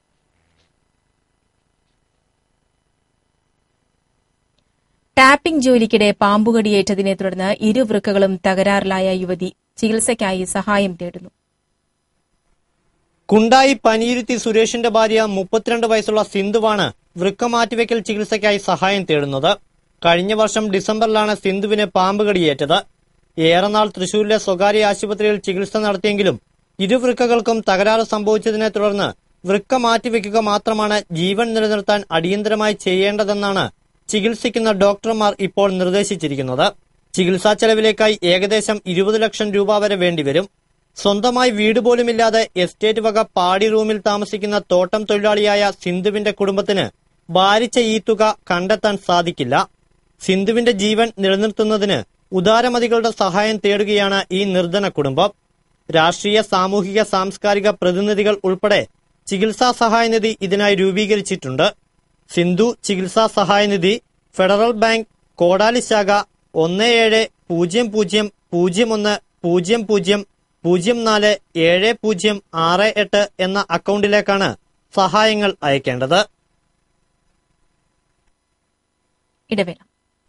ടാപ്പിംഗ് ജോലിക്കിടെ പാമ്പുകടിയേറ്റതിനെ തുടർന്ന് ഇരുവൃക്കകളും തകരാറിലായ യുവതി ചികിത്സയ്ക്കായി സഹായം തേടുന്നു കുണ്ടായി പനിയിരുത്തി സുരേഷിന്റെ ഭാര്യ മുപ്പത്തിരണ്ട് വയസ്സുള്ള സിന്ധുവാണ് വൃക്ക മാറ്റിവെക്കൽ ചികിത്സയ്ക്കായി സഹായം തേടുന്നത് കഴിഞ്ഞ വർഷം ഡിസംബറിലാണ് സിന്ധുവിന് പാമ്പ് കടിയേറ്റത് ഏറെ നാൾ തൃശൂരിലെ സ്വകാര്യ ആശുപത്രിയിൽ ചികിത്സ നടത്തിയെങ്കിലും ഇരുവൃക്കകൾക്കും തകരാറ് സംഭവിച്ചതിനെ തുടർന്ന് വൃക്ക മാറ്റിവെക്കുക മാത്രമാണ് ജീവൻ നിലനിർത്താൻ അടിയന്തരമായി ചെയ്യേണ്ടതെന്നാണ് ചികിത്സിക്കുന്ന ഡോക്ടർമാർ ഇപ്പോൾ നിർദ്ദേശിച്ചിരിക്കുന്നത് ചികിത്സാ ചെലവിലേക്കായി ഏകദേശം ഇരുപത് ലക്ഷം രൂപ വരെ വേണ്ടിവരും സ്വന്തമായി വീട് പോലുമില്ലാതെ എസ്റ്റേറ്റ് വക പാടി റൂമിൽ താമസിക്കുന്ന തോട്ടം തൊഴിലാളിയായ സിന്ധുവിന്റെ കുടുംബത്തിന് ഭാരിച്ച ഈ തുക കണ്ടെത്താൻ സാധിക്കില്ല സിന്ധുവിന്റെ ജീവൻ നിലനിർത്തുന്നതിന് ഉദാരമതികളുടെ സഹായം തേടുകയാണ് ഈ നിർധന കുടുംബം രാഷ്ട്രീയ സാമൂഹിക സാംസ്കാരിക പ്രതിനിധികൾ ഉൾപ്പെടെ ചികിത്സാ സഹായനിധി ഇതിനായി രൂപീകരിച്ചിട്ടുണ്ട് സിന്ധു ചികിത്സാ സഹായനിധി ഫെഡറൽ ബാങ്ക് കോടാലി ശാഖ ഒന്ന് ഏഴ് പൂജ്യം പൂജ്യം പൂജ്യം ഒന്ന് പൂജ്യം പൂജ്യം പൂജ്യം നാല് ഏഴ് പൂജ്യം ആറ് എട്ട് എന്ന അക്കൗണ്ടിലേക്കാണ് സഹായങ്ങൾ അയക്കേണ്ടത് ഇടവേള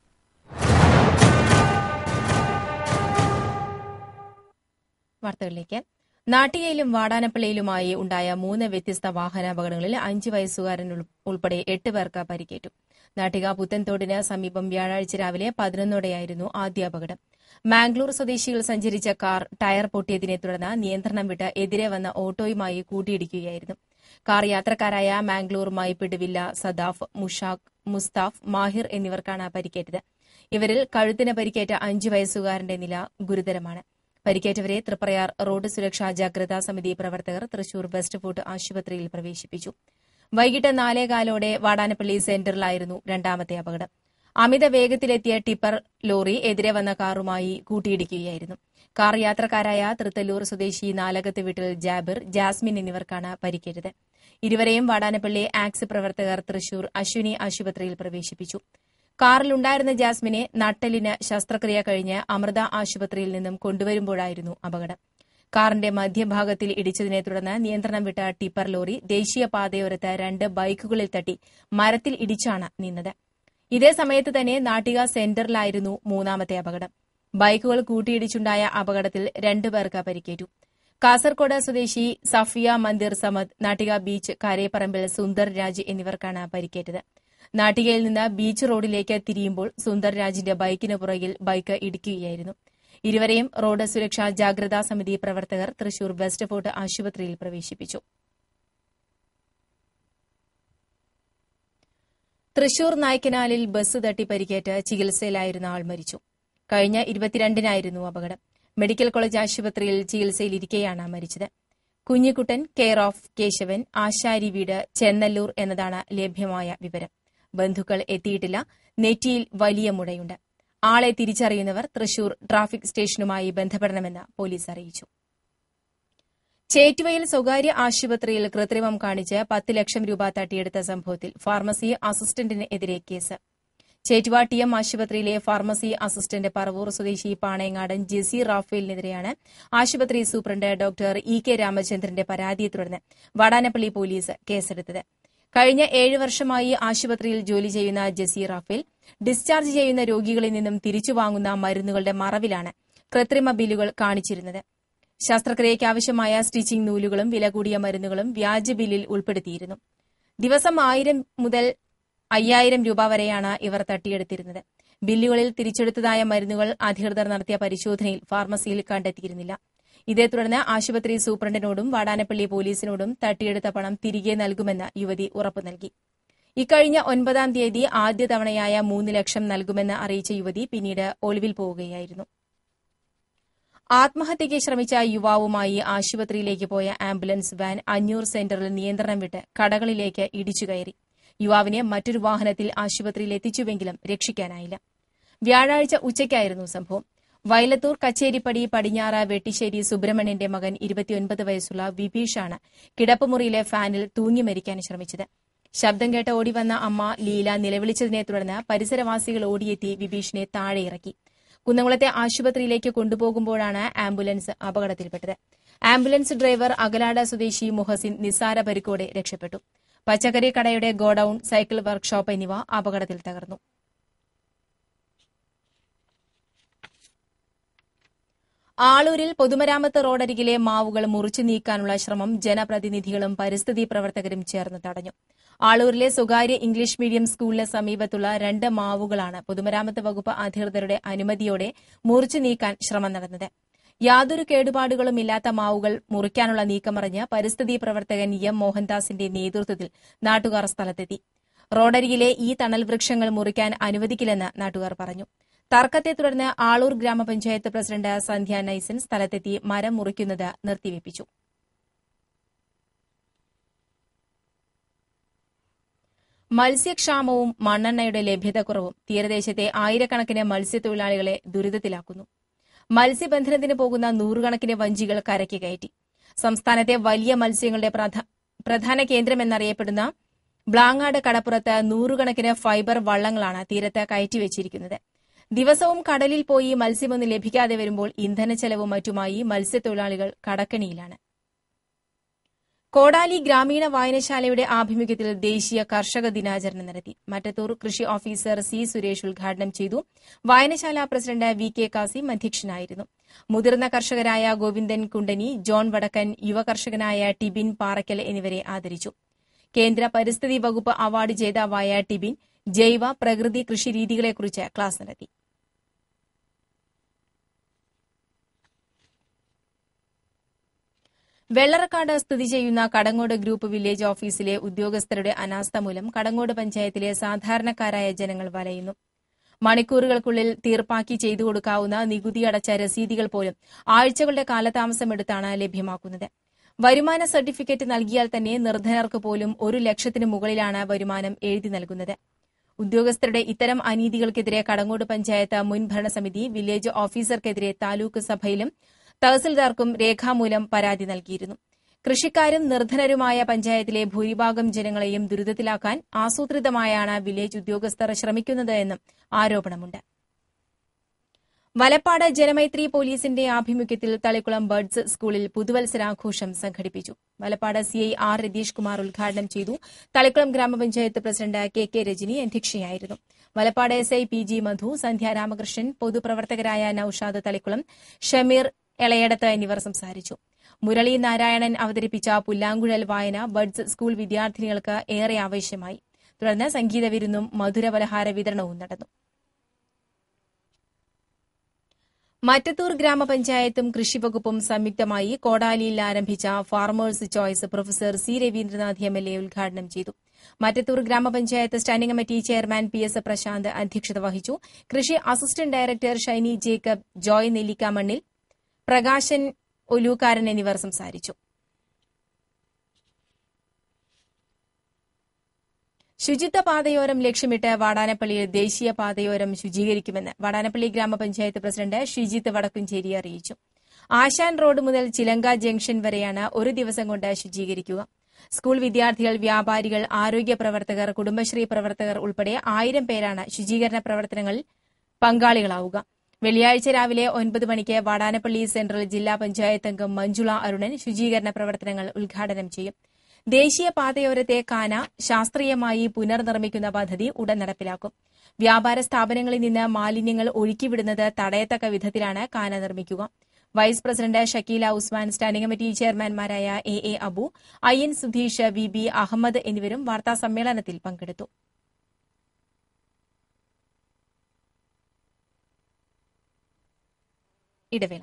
വാർത്തകളിലേക്ക് നാട്ടികയിലും വാടാനപ്പള്ളിയിലുമായി ഉണ്ടായ മൂന്ന് വ്യത്യസ്ത വാഹനാപകടങ്ങളിൽ അഞ്ച് വയസ്സുകാരൻ ഉൾ- ഉൾപ്പെടെ എട്ട് പേർക്ക് പരിക്കേറ്റു നാട്ടിക പുത്തൻതോടിന് സമീപം വ്യാഴാഴ്ച രാവിലെ പതിനൊന്നോടെയായിരുന്നു ആദ്യ അപകടം മാംഗ്ലൂർ സ്വദേശികൾ സഞ്ചരിച്ച കാർ ടയർ പൊട്ടിയതിനെ തുടർന്ന് നിയന്ത്രണം വിട്ട് എതിരെ വന്ന ഓട്ടോയുമായി കൂട്ടിയിടിക്കുകയായിരുന്നു കാർ യാത്രക്കാരായ മാംഗ്ലൂർ മൈപ്പിടുവില്ല സദാഫ് മുഷാഖ് മുസ്താഫ് മാഹിർ എന്നിവർക്കാണ് പരിക്കേറ്റത് ഇവരിൽ കഴുത്തിന് പരിക്കേറ്റ അഞ്ചു വയസ്സുകാരന്റെ നില ഗുരുതരമാണ് പരിക്കേറ്റവരെ തൃപ്രയാർ റോഡ് സുരക്ഷാ ജാഗ്രതാ സമിതി പ്രവർത്തകർ തൃശൂർ വെസ്റ്റ് ഫോർട്ട് ആശുപത്രിയിൽ പ്രവേശിപ്പിച്ചു വൈകിട്ട് നാലേകാലോടെ വാടാനപ്പള്ളി സെന്ററിലായിരുന്നു രണ്ടാമത്തെ അപകടം അമിത വേഗത്തിലെത്തിയ ടിപ്പർ ലോറി എതിരെ വന്ന കാറുമായി കൂട്ടിയിടിക്കുകയായിരുന്നു കാർ യാത്രക്കാരായ തൃത്തല്ലൂർ സ്വദേശി നാലകത്ത് വീട്ടിൽ ജാബിർ ജാസ്മിൻ എന്നിവർക്കാണ് പരിക്കേറ്റത് ഇരുവരെയും വാടാനപ്പള്ളി ആക്സ് പ്രവർത്തകർ തൃശൂർ അശ്വിനി ആശുപത്രിയിൽ പ്രവേശിപ്പിച്ചു കാറിലുണ്ടായിരുന്ന ജാസ്മിനെ നട്ടലിന് ശസ്ത്രക്രിയ കഴിഞ്ഞ് അമൃത ആശുപത്രിയിൽ നിന്നും കൊണ്ടുവരുമ്പോഴായിരുന്നു അപകടം കാറിന്റെ മധ്യഭാഗത്തിൽ ഇടിച്ചതിനെ തുടർന്ന് നിയന്ത്രണം വിട്ട ടിപ്പർ ലോറി ദേശീയപാതയോരത്ത് രണ്ട് ബൈക്കുകളിൽ തട്ടി മരത്തിൽ ഇടിച്ചാണ് നിന്നത് ഇതേ സമയത്ത് തന്നെ നാട്ടിക സെന്ററിലായിരുന്നു മൂന്നാമത്തെ അപകടം ബൈക്കുകൾ കൂട്ടിയിടിച്ചുണ്ടായ അപകടത്തിൽ രണ്ടുപേർക്ക് പരിക്കേറ്റു കാസർകോട് സ്വദേശി സഫിയ മന്ദിർ സമദ് നാട്ടിക ബീച്ച് കാരേപ്പറമ്പിൽ സുന്ദർ രാജ് എന്നിവർക്കാണ് പരിക്കേറ്റത് നാട്ടികയിൽ നിന്ന് ബീച്ച് റോഡിലേക്ക് തിരിയുമ്പോൾ സുന്ദർ രാജിന്റെ ബൈക്കിന് പുറകിൽ ബൈക്ക് ഇടിക്കുകയായിരുന്നു ഇരുവരെയും റോഡ് സുരക്ഷാ ജാഗ്രതാ സമിതി പ്രവർത്തകർ തൃശൂർ വെസ്റ്റ് ഫോർട്ട് ആശുപത്രിയിൽ പ്രവേശിപ്പിച്ചു തൃശൂർ നായ്ക്കനാലിൽ ബസ് തട്ടി പരിക്കേറ്റ് ചികിത്സയിലായിരുന്ന ആൾ മരിച്ചു കഴിഞ്ഞ ഇരുപത്തിരണ്ടിനായിരുന്നു അപകടം മെഡിക്കൽ കോളേജ് ആശുപത്രിയിൽ ചികിത്സയിലിരിക്കെയാണ് മരിച്ചത് കുഞ്ഞിക്കുട്ടൻ കെയർ ഓഫ് കേശവൻ ആശാരി വീട് ചെന്നല്ലൂർ എന്നതാണ് ലഭ്യമായ വിവരം ബന്ധുക്കൾ എത്തിയിട്ടില്ല നെറ്റിയിൽ വലിയ മുഴയുണ്ട് ആളെ തിരിച്ചറിയുന്നവർ തൃശൂർ ട്രാഫിക് സ്റ്റേഷനുമായി ബന്ധപ്പെടണമെന്ന് പോലീസ് അറിയിച്ചു ചേറ്റുവയിൽ സ്വകാര്യ ആശുപത്രിയിൽ കൃത്രിമം കാണിച്ച് പത്ത് ലക്ഷം രൂപ തട്ടിയെടുത്ത സംഭവത്തിൽ ഫാർമസി അസിസ്റ്റന്റിന് എതിരെ കേസ് ചേറ്റുവ ടി എം ആശുപത്രിയിലെ ഫാർമസി അസിസ്റ്റന്റ് പറവൂർ സ്വദേശി പാണയങ്ങാടൻ ജെസി റാഫേലിനെതിരെയാണ് ആശുപത്രി സൂപ്രണ്ട് ഡോക്ടർ ഇ കെ രാമചന്ദ്രന്റെ പരാതിയെ തുടർന്ന് വാടാനപ്പള്ളി പോലീസ് കേസെടുത്തത് കഴിഞ്ഞ ഏഴ് വർഷമായി ആശുപത്രിയിൽ ജോലി ചെയ്യുന്ന ജെസി റാഫേൽ ഡിസ്ചാർജ് ചെയ്യുന്ന രോഗികളിൽ നിന്നും തിരിച്ചു വാങ്ങുന്ന മരുന്നുകളുടെ മറവിലാണ് കൃത്രിമ ബില്ലുകൾ കാണിച്ചിരുന്നത് ശസ്ത്രക്രിയയ്ക്ക് ആവശ്യമായ സ്റ്റിച്ചിംഗ് നൂലുകളും വില കൂടിയ മരുന്നുകളും വ്യാജ ബില്ലിൽ ഉൾപ്പെടുത്തിയിരുന്നു ദിവസം ആയിരം മുതൽ അയ്യായിരം രൂപ വരെയാണ് ഇവർ തട്ടിയെടുത്തിരുന്നത് ബില്ലുകളിൽ തിരിച്ചെടുത്തതായ മരുന്നുകൾ അധികൃതർ നടത്തിയ പരിശോധനയിൽ ഫാർമസിയിൽ കണ്ടെത്തിയിരുന്നില്ല ഇതേ തുടർന്ന് ആശുപത്രി സൂപ്രണ്ടിനോടും വാടാനപ്പള്ളി പോലീസിനോടും തട്ടിയെടുത്ത പണം തിരികെ നൽകുമെന്ന് യുവതി ഉറപ്പു നൽകി ഇക്കഴിഞ്ഞ ഒൻപതാം തീയതി ആദ്യ തവണയായ മൂന്ന് ലക്ഷം നൽകുമെന്ന് അറിയിച്ച യുവതി പിന്നീട് ഒളിവിൽ പോവുകയായിരുന്നു ആത്മഹത്യയ്ക്ക് ശ്രമിച്ച യുവാവുമായി ആശുപത്രിയിലേക്ക് പോയ ആംബുലൻസ് വാൻ അഞ്ഞൂർ സെന്ററിൽ നിയന്ത്രണം വിട്ട് കടകളിലേക്ക് ഇടിച്ചുകയറി യുവാവിനെ മറ്റൊരു വാഹനത്തിൽ ആശുപത്രിയിൽ എത്തിച്ചുവെങ്കിലും രക്ഷിക്കാനായില്ല വ്യാഴാഴ്ച ഉച്ചയ്ക്കായിരുന്നു സംഭവം വയലത്തൂർ കച്ചേരിപ്പടി പടിഞ്ഞാറ് വെട്ടിശ്ശേരി സുബ്രഹ്മണ്യന്റെ മകൻ ഇരുപത്തിയൊൻപത് വയസ്സുള്ള വിഭീഷാണ് കിടപ്പുമുറിയിലെ ഫാനിൽ തൂങ്ങി മരിക്കാൻ ശ്രമിച്ചത് ശബ്ദം കേട്ട് ഓടിവന്ന അമ്മ ലീല നിലവിളിച്ചതിനെ തുടർന്ന് പരിസരവാസികൾ ഓടിയെത്തി വിഭീഷിനെ താഴെയിറക്കി കുന്നംകുളത്തെ ആശുപത്രിയിലേക്ക് കൊണ്ടുപോകുമ്പോഴാണ് ആംബുലൻസ് അപകടത്തിൽപ്പെട്ടത് ആംബുലൻസ് ഡ്രൈവർ അകലാട സ്വദേശി മുഹസിൻ നിസ്സാര പരിക്കോടെ രക്ഷപ്പെട്ടു പച്ചക്കറി കടയുടെ ഗോഡൌൺ സൈക്കിൾ വർക്ക്ഷോപ്പ് എന്നിവ അപകടത്തിൽ തകർന്നു ആളൂരിൽ പൊതുമരാമത്ത് റോഡരികിലെ മാവുകൾ മുറിച്ചു നീക്കാനുള്ള ശ്രമം ജനപ്രതിനിധികളും പരിസ്ഥിതി പ്രവർത്തകരും ചേർന്ന് തടഞ്ഞു ആളൂരിലെ സ്വകാര്യ ഇംഗ്ലീഷ് മീഡിയം സ്കൂളിന് സമീപത്തുള്ള രണ്ട് മാവുകളാണ് പൊതുമരാമത്ത് വകുപ്പ് അധികൃതരുടെ അനുമതിയോടെ മുറിച്ചു നീക്കാൻ ശ്രമം നടന്നത് യാതൊരു കേടുപാടുകളും ഇല്ലാത്ത മാവുകൾ മുറിക്കാനുള്ള നീക്കമറിഞ്ഞ് പരിസ്ഥിതി പ്രവർത്തകൻ എം മോഹൻദാസിന്റെ നേതൃത്വത്തിൽ നാട്ടുകാർ സ്ഥലത്തെത്തി റോഡരികിലെ ഈ തണൽ വൃക്ഷങ്ങൾ മുറിക്കാൻ അനുവദിക്കില്ലെന്ന് നാട്ടുകാർ പറഞ്ഞു തർക്കത്തെ തുടർന്ന് ആളൂർ ഗ്രാമപഞ്ചായത്ത് പ്രസിഡന്റ് സന്ധ്യ നൈസൻ സ്ഥലത്തെത്തി മരം മുറിക്കുന്നത് നിർത്തിവെപ്പിച്ചു മത്സ്യക്ഷാമവും മണ്ണെണ്ണയുടെ ലഭ്യതക്കുറവും തീരദേശത്തെ ആയിരക്കണക്കിന് മത്സ്യത്തൊഴിലാളികളെ ദുരിതത്തിലാക്കുന്നു മത്സ്യബന്ധനത്തിന് പോകുന്ന നൂറുകണക്കിന് വഞ്ചികൾ കരയ്ക്ക് കയറ്റി സംസ്ഥാനത്തെ വലിയ മത്സ്യങ്ങളുടെ പ്രധ- പ്രധാന കേന്ദ്രമെന്നറിയപ്പെടുന്ന ബ്ലാങ്ങാട് കടപ്പുറത്ത് നൂറുകണക്കിന് ഫൈബർ വള്ളങ്ങളാണ് തീരത്ത് കയറ്റിവെച്ചിരിക്കുന്നത് ദിവസവും കടലിൽ പോയി മത്സ്യമൊന്നും ലഭിക്കാതെ വരുമ്പോൾ ഇന്ധനച്ചെലവും മറ്റുമായി മത്സ്യത്തൊഴിലാളികൾ കടക്കണിയിലാണ് കോടാലി ഗ്രാമീണ വായനശാലയുടെ ആഭിമുഖ്യത്തിൽ ദേശീയ കർഷക ദിനാചരണം നടത്തി മറ്റത്തൂർ കൃഷി ഓഫീസർ സി സുരേഷ് ഉദ്ഘാടനം ചെയ്തു വായനശാല പ്രസിഡന്റ് വി കെ കാസിം അധ്യക്ഷനായിരുന്നു മുതിർന്ന കർഷകരായ ഗോവിന്ദൻ കുണ്ടനി ജോൺ വടക്കൻ യുവ കർഷകനായ ടിബിൻ പാറയ്ക്കൽ എന്നിവരെ ആദരിച്ചു കേന്ദ്ര പരിസ്ഥിതി വകുപ്പ് അവാർഡ് ജേതാവായ ടിബിൻ ജൈവ പ്രകൃതി കൃഷിരീതികളെക്കുറിച്ച് ക്ലാസ് നടത്തി വെള്ളറക്കാട് സ്ഥിതി ചെയ്യുന്ന കടങ്ങോട് ഗ്രൂപ്പ് വില്ലേജ് ഓഫീസിലെ ഉദ്യോഗസ്ഥരുടെ അനാസ്ഥ മൂലം കടങ്ങോട് പഞ്ചായത്തിലെ സാധാരണക്കാരായ ജനങ്ങൾ വലയുന്നു മണിക്കൂറുകൾക്കുള്ളിൽ തീർപ്പാക്കി ചെയ്തു കൊടുക്കാവുന്ന നികുതി അടച്ച രസീതുകൾ പോലും ആഴ്ചകളുടെ കാലതാമസമെടുത്താണ് ലഭ്യമാക്കുന്നത് വരുമാന സർട്ടിഫിക്കറ്റ് നൽകിയാൽ തന്നെ നിർധനർക്ക് പോലും ഒരു ലക്ഷത്തിന് മുകളിലാണ് വരുമാനം എഴുതി നൽകുന്നത് ഉദ്യോഗസ്ഥരുടെ ഇത്തരം അനീതികൾക്കെതിരെ കടങ്ങോട് പഞ്ചായത്ത് മുൻ ഭരണസമിതി വില്ലേജ് ഓഫീസർക്കെതിരെ താലൂക്ക് സഭയിലും തഹസിൽദാർക്കും രേഖാമൂലം പരാതി നൽകിയിരുന്നു കൃഷിക്കാരും നിർധനരുമായ പഞ്ചായത്തിലെ ഭൂരിഭാഗം ജനങ്ങളെയും ദുരിതത്തിലാക്കാൻ ആസൂത്രിതമായാണ് വില്ലേജ് ഉദ്യോഗസ്ഥർ ശ്രമിക്കുന്നത് എന്നും ആരോപണമുണ്ട് വലപ്പാട് ജനമൈത്രി പോലീസിന്റെ ആഭിമുഖ്യത്തിൽ തളിക്കുളം ബർഡ്സ് സ്കൂളിൽ പുതുവത്സരാഘോഷം സംഘടിപ്പിച്ചു വലപ്പാട് സിഐ ആർ രതീഷ് കുമാർ ഉദ്ഘാടനം ചെയ്തു തളിക്കുളം ഗ്രാമപഞ്ചായത്ത് പ്രസിഡന്റ് കെ കെ രജനി അധ്യക്ഷയായിരുന്നു Valappad S I P G Madhu Sandhya Ramakrishnan പൊതുപ്രവർത്തകരായ നൌഷാദ് തളിക്കുളം ഷമീർ എളയടത്ത് എന്നിവർ സംസാരിച്ചു മുരളി നാരായണൻ അവതരിപ്പിച്ച പുല്ലാങ്കുഴൽ വായന ബഡ്സ് സ്കൂൾ വിദ്യാർത്ഥിനികൾക്ക് ഏറെ ആവശ്യമായി തുടർന്ന് സംഗീത വിരുന്നും മധുരപലഹാര വിതരണവും നടന്നു മറ്റത്തൂർ ഗ്രാമപഞ്ചായത്തും കൃഷിവകുപ്പും സംയുക്തമായി കോടാലിയിൽ ആരംഭിച്ച farmers choice professor C Raveendranath M L A ഉദ്ഘാടനം ചെയ്തു മറ്റത്തൂർ ഗ്രാമപഞ്ചായത്ത് standing committee chairman P S Prashanth അധ്യക്ഷത വഹിച്ചു കൃഷി assistant director Shiny Jacob Joy Nellikkamannil Prakashan Olukkaran എന്നിവർ സംസാരിച്ചു ശുചിത്വ പാതയോരം ലക്ഷ്യമിട്ട് വാടാനപ്പള്ളിയിൽ ദേശീയ പാതയോരം ശുചീകരിക്കുമെന്ന് വാടാനപ്പള്ളി ഗ്രാമപഞ്ചായത്ത് പ്രസിഡന്റ് ഷിജിത്ത് വടക്കുംചേരി അറിയിച്ചു ആശാൻ റോഡ് മുതൽ ചിലങ്ക ജംഗ്ഷൻ വരെയാണ് ഒരു ദിവസം കൊണ്ട് ശുചീകരിക്കുക സ്കൂൾ വിദ്യാർത്ഥികൾ വ്യാപാരികൾ ആരോഗ്യ പ്രവർത്തകർ കുടുംബശ്രീ പ്രവർത്തകർ ഉൾപ്പെടെ ആയിരം പേരാണ് ശുചീകരണ പ്രവർത്തനങ്ങളിൽ പങ്കാളികളാവുക വെള്ളിയാഴ്ച രാവിലെ ഒൻപത് മണിക്ക് വാടാനപ്പള്ളി സെൻട്രൽ ജില്ലാ പഞ്ചായത്ത് അംഗം മഞ്ജുള അരുണൻ ശുചീകരണ പ്രവർത്തനങ്ങൾ ഉദ്ഘാടനം ചെയ്യും ദേശീയ പാതയോരത്തെ കാന ശാസ്ത്രീയമായി പുനർനിർമ്മിക്കുന്ന പദ്ധതി ഉടൻ നടപ്പിലാക്കും വ്യാപാര സ്ഥാപനങ്ങളിൽ നിന്ന് മാലിന്യങ്ങൾ ഒഴുക്കിവിടുന്നത് തടയത്തക്ക വിധത്തിലാണ് കാന നിർമ്മിക്കുക vice president Shakeela Usman standing committee ചെയർമാൻമാരായ A A Abu I N Sudheesh V B Ahammed എന്നിവരും വാർത്താസമ്മേളനത്തിൽ പങ്കെടുത്തു ഇടവേള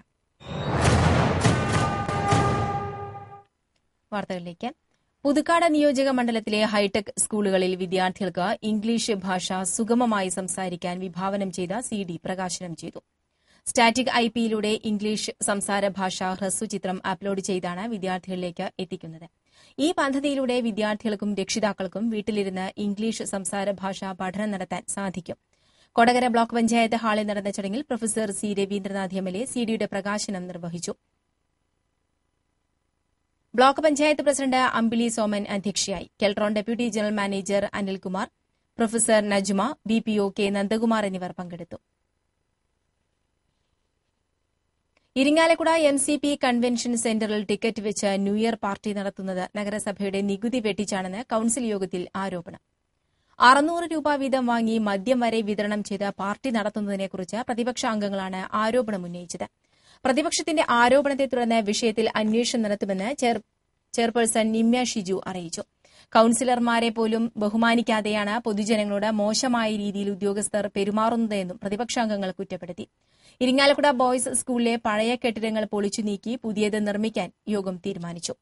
വാർത്തകളിലേക്ക് പുതുക്കാട് നിയോജക മണ്ഡലത്തിലെ ഹൈടെക് സ്കൂളുകളിൽ വിദ്യാർത്ഥികൾക്ക് ഇംഗ്ലീഷ് ഭാഷ സുഗമമായി സംസാരിക്കാൻ വിഭാവനം ചെയ്ത സി ഡി പ്രകാശനം ചെയ്തു സ്റ്റാറ്റിക് ഐ പിയിലൂടെ ഇംഗ്ലീഷ് സംസാര ഭാഷ ഹ്രസ്വചിത്രം അപ്ലോഡ് ചെയ്താണ് വിദ്യാർത്ഥികളിലേക്ക് എത്തിക്കുന്നത് ഈ പദ്ധതിയിലൂടെ വിദ്യാർത്ഥികൾക്കും രക്ഷിതാക്കൾക്കും വീട്ടിലിരുന്ന് ഇംഗ്ലീഷ് സംസാര ഭാഷ പഠനം നടത്താൻ സാധിക്കും കൊടകര ബ്ലോക്ക് പഞ്ചായത്ത് ഹാളിൽ നടന്ന ചടങ്ങിൽ professor C Raveendranath M L A സിഡിയുടെ പ്രകാശനം നിർവഹിച്ചു ബ്ലോക്ക് പഞ്ചായത്ത് പ്രസിഡന്റ് അമ്പിളി സോമൻ അധ്യക്ഷയായി Keltron deputy general manager Anilkumar professor Najma B P O K Nandakumar എന്നിവർ പങ്കെടുത്തു Irinjalakuda M C P convention സെന്ററിൽ ടിക്കറ്റ് വെച്ച് ന്യൂ ഇയർ പാർട്ടി നടത്തുന്നത് നഗരസഭയുടെ നികുതി വെട്ടിച്ചാണെന്ന് കൌൺസിൽ യോഗത്തിൽ ആരോപണം അറുന്നൂറ് രൂപ വീതം വാങ്ങി മദ്യം വരെ വിതരണം ചെയ്ത് പാർട്ടി നടത്തുന്നതിനെക്കുറിച്ച് പ്രതിപക്ഷ അംഗങ്ങളാണ് ആരോപണം ഉന്നയിച്ചത് പ്രതിപക്ഷത്തിന്റെ ആരോപണത്തെ തുടർന്ന് വിഷയത്തിൽ അന്വേഷണം നടത്തുമെന്ന് ചെയർപേഴ്സൺ നിമ്യ ഷിജു അറിയിച്ചു കൌൺസിലർമാരെ പോലും ബഹുമാനിക്കാതെയാണ് പൊതുജനങ്ങളോട് മോശമായ രീതിയിൽ ഉദ്യോഗസ്ഥർ പെരുമാറുന്നതെന്നും പ്രതിപക്ഷാംഗങ്ങൾ കുറ്റപ്പെടുത്തി ഇരിങ്ങാലക്കുട ബോയ്സ് സ്കൂളിലെ പഴയ കെട്ടിടങ്ങൾ പൊളിച്ചു നീക്കി പുതിയത് നിർമ്മിക്കാൻ യോഗം തീരുമാനിച്ചു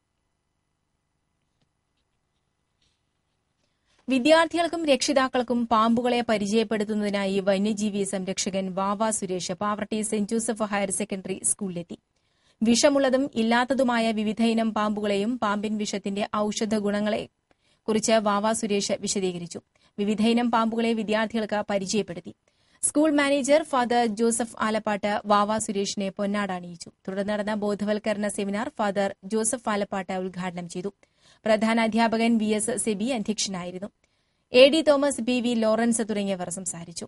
വിദ്യാർത്ഥികൾക്കും രക്ഷിതാക്കൾക്കും പാമ്പുകളെ പരിചയപ്പെടുത്തുന്നതിനായി വന്യജീവി സംരക്ഷകൻ Vava Suresh Pavaratty saint Joseph higher secondary സ്കൂളിലെത്തി വിഷമുള്ളതും ഇല്ലാത്തതുമായ വിവിധയിനം പാമ്പുകളെയും പാമ്പിൻ വിഷത്തിന്റെ ഔഷധ ഗുണങ്ങളെ കുറിച്ച് വാവ സുരേഷ് വിശദീകരിച്ചു വിവിധയിനം പാമ്പുകളെ വിദ്യാർത്ഥികൾക്ക് പരിചയപ്പെടുത്തി school manager father Joseph Alappat Vava സുരേഷിനെ പൊന്നാട അണിയിച്ചു തുടർന്ന് നടന്ന ബോധവൽക്കരണ സെമിനാർ ഫാദർ ജോസഫ് ആലപ്പാട്ട് ഉദ്ഘാടനം ചെയ്തു പ്രധാനാധ്യാപകൻ വി എസ് സെബി അധ്യക്ഷനായിരുന്നു A D Thomas B V Lawrence തുടങ്ങിയവർ സംസാരിച്ചു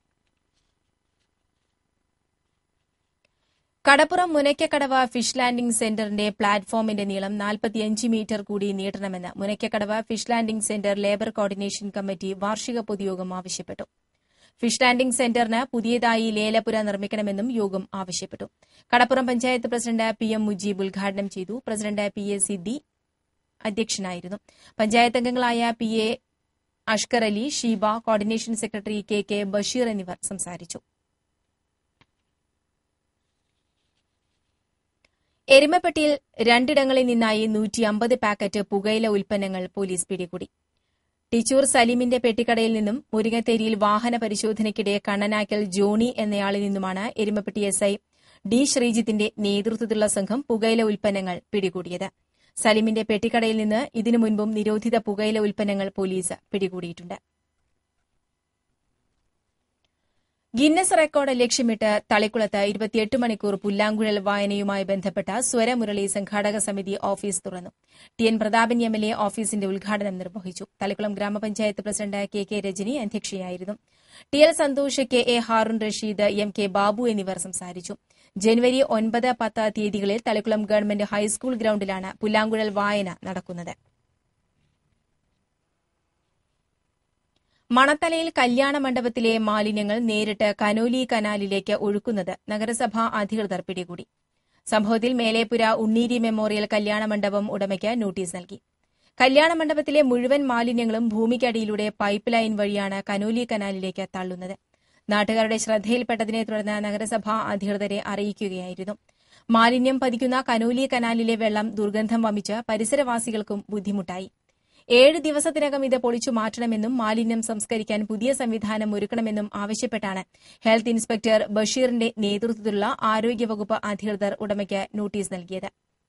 കടപ്പുറം മുനയ്ക്കക്കടവ് ഫിഷ് ലാൻഡിംഗ് സെന്ററിന്റെ പ്ലാറ്റ്ഫോമിന്റെ നീളം നാൽപ്പത്തിയഞ്ച് മീറ്റർ കൂടി നീട്ടണമെന്ന് Munakkakadavu fish landing centre labour coordination committee വാർഷിക പൊതുയോഗം ആവശ്യപ്പെട്ടു ഫിഷ് ലാൻഡിംഗ് സെന്ററിന് പുതിയതായി ലേലപുര നിർമ്മിക്കണമെന്നും യോഗം ആവശ്യപ്പെട്ടു Kadappuram panchayat president P M Mujeeb ഉദ്ഘാടനം ചെയ്തു പ്രസിഡന്റ് പി എ സിദ്ദി അധ്യക്ഷനായിരുന്നു പഞ്ചായത്ത് അംഗങ്ങളായ P A Ashkar Ali Sheeba coordination secretary K K Basheer എന്നിവർ സംസാരിച്ചു എരുമപ്പെട്ടിയിൽ രണ്ടിടങ്ങളിൽ നിന്നായി നൂറ്റി അമ്പത് പാക്കറ്റ് പുകയില ഉൽപ്പന്നങ്ങൾ പോലീസ് പിടികൂടി ടിച്ചൂർ സലീമിന്റെ പെട്ടിക്കടയിൽ നിന്നും മുരിങ്ങത്തേരിയിൽ വാഹന പരിശോധനയ്ക്കിടെ കണ്ണനാക്കൽ ജോണി എന്നയാളിൽ നിന്നുമാണ് എരുമപ്പെട്ടി എസ് ഐ ഡി ശ്രീജിത്തിന്റെ നേതൃത്വത്തിലുള്ള സംഘം പുകയില ഉൽപ്പന്നങ്ങൾ പിടികൂടിയത് സലീമിന്റെ പെട്ടിക്കടയിൽ നിന്ന് ഇതിനു മുൻപും നിരോധിത പുകയില ഉൽപ്പന്നങ്ങൾ പോലീസ് പിടികൂടിയിട്ടുണ്ട് ഗിന്നസ് റെക്കോർഡ് ലക്ഷ്യമിട്ട് തളിക്കുളത്ത് ഇരുപത്തിയെട്ട് മണിക്കൂർ പുല്ലാങ്കുഴൽ വായനയുമായി ബന്ധപ്പെട്ട സ്വരമുരളി സംഘാടക സമിതി ഓഫീസ് തുറന്നു T N Prathapan M L A ഓഫീസിന്റെ ഉദ്ഘാടനം നിർവഹിച്ചു തളിക്കുളം ഗ്രാമപഞ്ചായത്ത് പ്രസിഡന്റ് കെ കെ രജനി അധ്യക്ഷയായിരുന്നു T L Santhosh K A Haroon Rasheed M K Babu എന്നിവർ സംസാരിച്ചു ജനുവരി ഒൻപത് പത്ത് തീയതികളിൽ തളിക്കുളം ഗവൺമെന്റ് ഹൈസ്കൂൾ ഗ്രൌണ്ടിലാണ് പുല്ലാങ്കുഴൽ വായന നടക്കുന്നത് മണത്തലയിൽ കല്യാണ മണ്ഡപത്തിലെ മാലിന്യങ്ങൾ നേരിട്ട് കനോലി കനാലിലേക്ക് ഒഴുക്കുന്നത് നഗരസഭാ അധികൃതർ പിടികൂടി സംഭവത്തിൽ മേലേപ്പുര ഉണ്ണീരി മെമ്മോറിയൽ കല്യാണ മണ്ഡപം ഉടമയ്ക്ക് നോട്ടീസ് നൽകി കല്യാണ മണ്ഡപത്തിലെ മുഴുവൻ മാലിന്യങ്ങളും ഭൂമിക്കടിയിലൂടെ പൈപ്പ് ലൈൻ വഴിയാണ് കനോലി കനാലിലേക്ക് തള്ളുന്നത് നാട്ടുകാരുടെ ശ്രദ്ധയിൽപ്പെട്ടതിനെ തുടർന്ന് നഗരസഭാ അധികൃതരെ അറിയിക്കുകയായിരുന്നു മാലിന്യം പതിക്കുന്ന കനോലി കനാലിലെ വെള്ളം ദുർഗന്ധം വമിച്ച് പരിസരവാസികൾക്കും ബുദ്ധിമുട്ടായി ഏഴ് ദിവസത്തിനകം ഇത് പൊളിച്ചു മാറ്റണമെന്നും മാലിന്യം സംസ്കരിക്കാൻ പുതിയ സംവിധാനം ഒരുക്കണമെന്നും ആവശ്യപ്പെട്ടാണ് ഹെൽത്ത് ഇൻസ്പെക്ടർ ബഷീറിന്റെ നേതൃത്വത്തിലുള്ള ആരോഗ്യവകുപ്പ് അധികൃതർ ഉടമയ്ക്ക് നോട്ടീസ് നൽകിയത്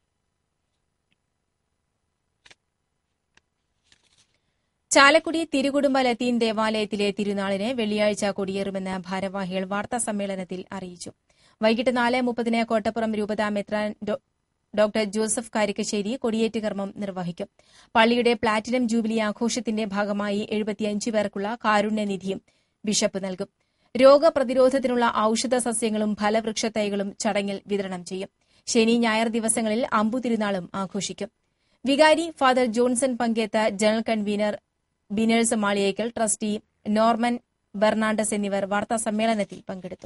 ചാലക്കുടി തിരുകുടുംബ ലത്തീൻ ദേവാലയത്തിലെ തിരുനാളിന് വെള്ളിയാഴ്ച കൊടിയേറുമെന്ന് ഭാരവാഹികൾ വാർത്താസമ്മേളനത്തിൽ അറിയിച്ചു വൈകിട്ട് നാല് മുപ്പതിന് കോട്ടപ്പുറം രൂപത മെത്രാൻ ഡോക്ടർ ജോസഫ് കാരിക്കശ്ശേരി കൊടിയേറ്റ് കർമ്മം നിർവഹിക്കും പള്ളിയുടെ പ്ലാറ്റിനം ജൂബിലി ആഘോഷത്തിന്റെ ഭാഗമായി എഴുപത്തിയഞ്ച് പേർക്കുള്ള കാരുണ്യനിധിയും ബിഷപ്പ് നൽകും രോഗപ്രതിരോധത്തിനുള്ള ഔഷധ സസ്യങ്ങളും ഫലവൃക്ഷത്തൈകളും ചടങ്ങിൽ വിതരണം ചെയ്യും ശനി ഞായർ ദിവസങ്ങളിൽ അമ്പുതിരുനാളും ആഘോഷിക്കും വികാരി father Johnson Panketha general convener Biners Maliyekkal trustee Norman Bernandez എന്നിവർ വാർത്താ സമ്മേളനത്തിൽ പങ്കെടുത്തു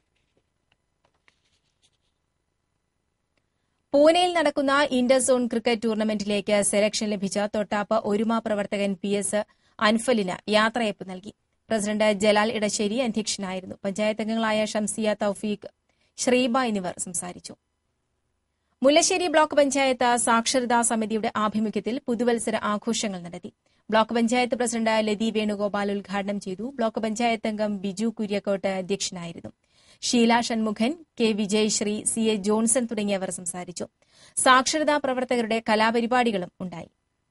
പൂനെയിൽ നടക്കുന്ന ഇന്റർ സോൺ ക്രിക്കറ്റ് ടൂർണമെന്റിലേക്ക് സെലക്ഷൻ ലഭിച്ച തൊട്ടാപ്പ് ഒരുമ പ്രവർത്തകൻ പി എസ് അൻഫലിന് യാത്രയപ്പ് നൽകി പ്രസിഡന്റ് ജലാൽ ഇടശ്ശേരി അധ്യക്ഷനായിരുന്നു പഞ്ചായത്ത് അംഗങ്ങളായ ഷംസിയ തൌഫീഖ് ശ്രീബ എന്നിവർ സംസാരിച്ചു മുല്ലശ്ശേരി ബ്ലോക്ക് പഞ്ചായത്ത് സാക്ഷരതാ സമിതിയുടെ ആഭിമുഖ്യത്തിൽ പുതുവത്സര ആഘോഷങ്ങൾ നടത്തി ബ്ലോക്ക് പഞ്ചായത്ത് പ്രസിഡന്റ് ലതി വേണുഗോപാൽ ഉദ്ഘാടനം ചെയ്തു ബ്ലോക്ക് പഞ്ചായത്ത് അംഗം ബിജു കുര്യക്കോട്ട് അധ്യക്ഷനായിരുന്നു Sheela Shanmukhan K Vijayasree C A Johnson തുടങ്ങിയവർ സംസാരിച്ചു സാക്ഷരതാ പ്രവർത്തകരുടെ കലാപരിപാടികളും ഉണ്ടായി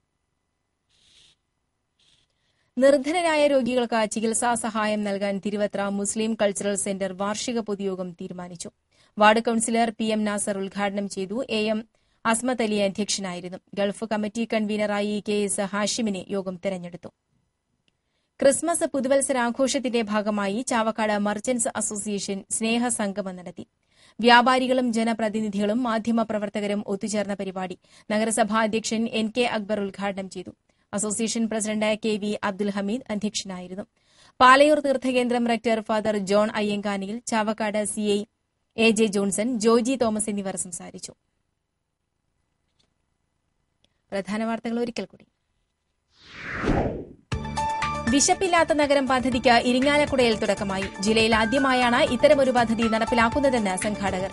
നിർധനരായ രോഗികൾക്ക് ചികിത്സാ സഹായം നൽകാൻ തിരുവത്ര മുസ്ലിം കൾച്ചറൽ സെന്റർ വാർഷിക പൊതുയോഗം തീരുമാനിച്ചു ward councillor P M Nasar ഉദ്ഘാടനം ചെയ്തു എ എം അസ്മത് അലി അധ്യക്ഷനായിരുന്നു ഗൾഫ് കമ്മിറ്റി കൺവീനറായി കെ എസ് ഹാഷിമിനെ യോഗം തെരഞ്ഞെടുത്തു ക്രിസ്മസ് പുതുവത്സരാഘോഷത്തിന്റെ ഭാഗമായി ചാവക്കാട് മർച്ചന്റ്സ് അസോസിയേഷൻ സ്നേഹസംഗമം നടത്തി വ്യാപാരികളും ജനപ്രതിനിധികളും മാധ്യമപ്രവർത്തകരും ഒത്തുചേർന്ന പരിപാടി നഗരസഭാ അധ്യക്ഷൻ എൻ കെ അക്ബർ ഉദ്ഘാടനം ചെയ്തു association president K V Abdul Hameed അധ്യക്ഷനായിരുന്നു പാലയൂർ തീർത്ഥകേന്ദ്രം rector father John Ayyankaniyil Chavakkad CI A J Johnson Joji Thomas എന്നിവർ സംസാരിച്ചു പ്രധാന വാർത്തകൾ ഒരിക്കൽ കൂടി വിശപ്പില്ലാത്ത നഗരം പദ്ധതിക്ക് ഇരിങ്ങാലക്കുടയിൽ തുടക്കമായി ജില്ലയിൽ ആദ്യമായാണ് ഇത്തരമൊരു പദ്ധതി നടപ്പിലാക്കുന്നതെന്ന് സംഘാടകർ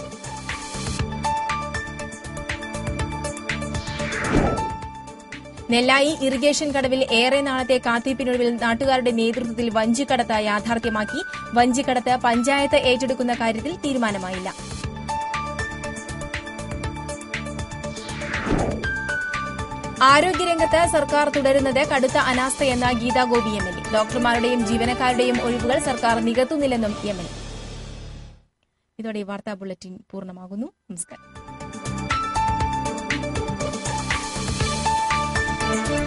നെല്ലായി ഇറിഗേഷൻ കടവിൽ ഏറെ നാളത്തെ കാത്തിരിപ്പിനൊടുവിൽ നാട്ടുകാരുടെ നേതൃത്വത്തിൽ വഞ്ചിക്കടത്ത് യാഥാർത്ഥ്യമാക്കി വഞ്ചിക്കടത്ത് പഞ്ചായത്ത് ഏറ്റെടുക്കുന്ന കാര്യത്തിൽ തീരുമാനമായില്ല ആരോഗ്യരംഗത്ത് സർക്കാർ തുടരുന്നത് കടുത്ത അനാസ്ഥയെന്ന Geetha Gopi M L A ഡോക്ടർമാരുടെയും ജീവനക്കാരുടെയും ഒഴിവുകൾ സർക്കാർ നികത്തുന്നില്ലെന്നും എം എൽ എ ഇതോടെ ഈ വാർത്താ ബുള്ളറ്റിൻ പൂർണ്ണമാകുന്നു നമസ്കാരം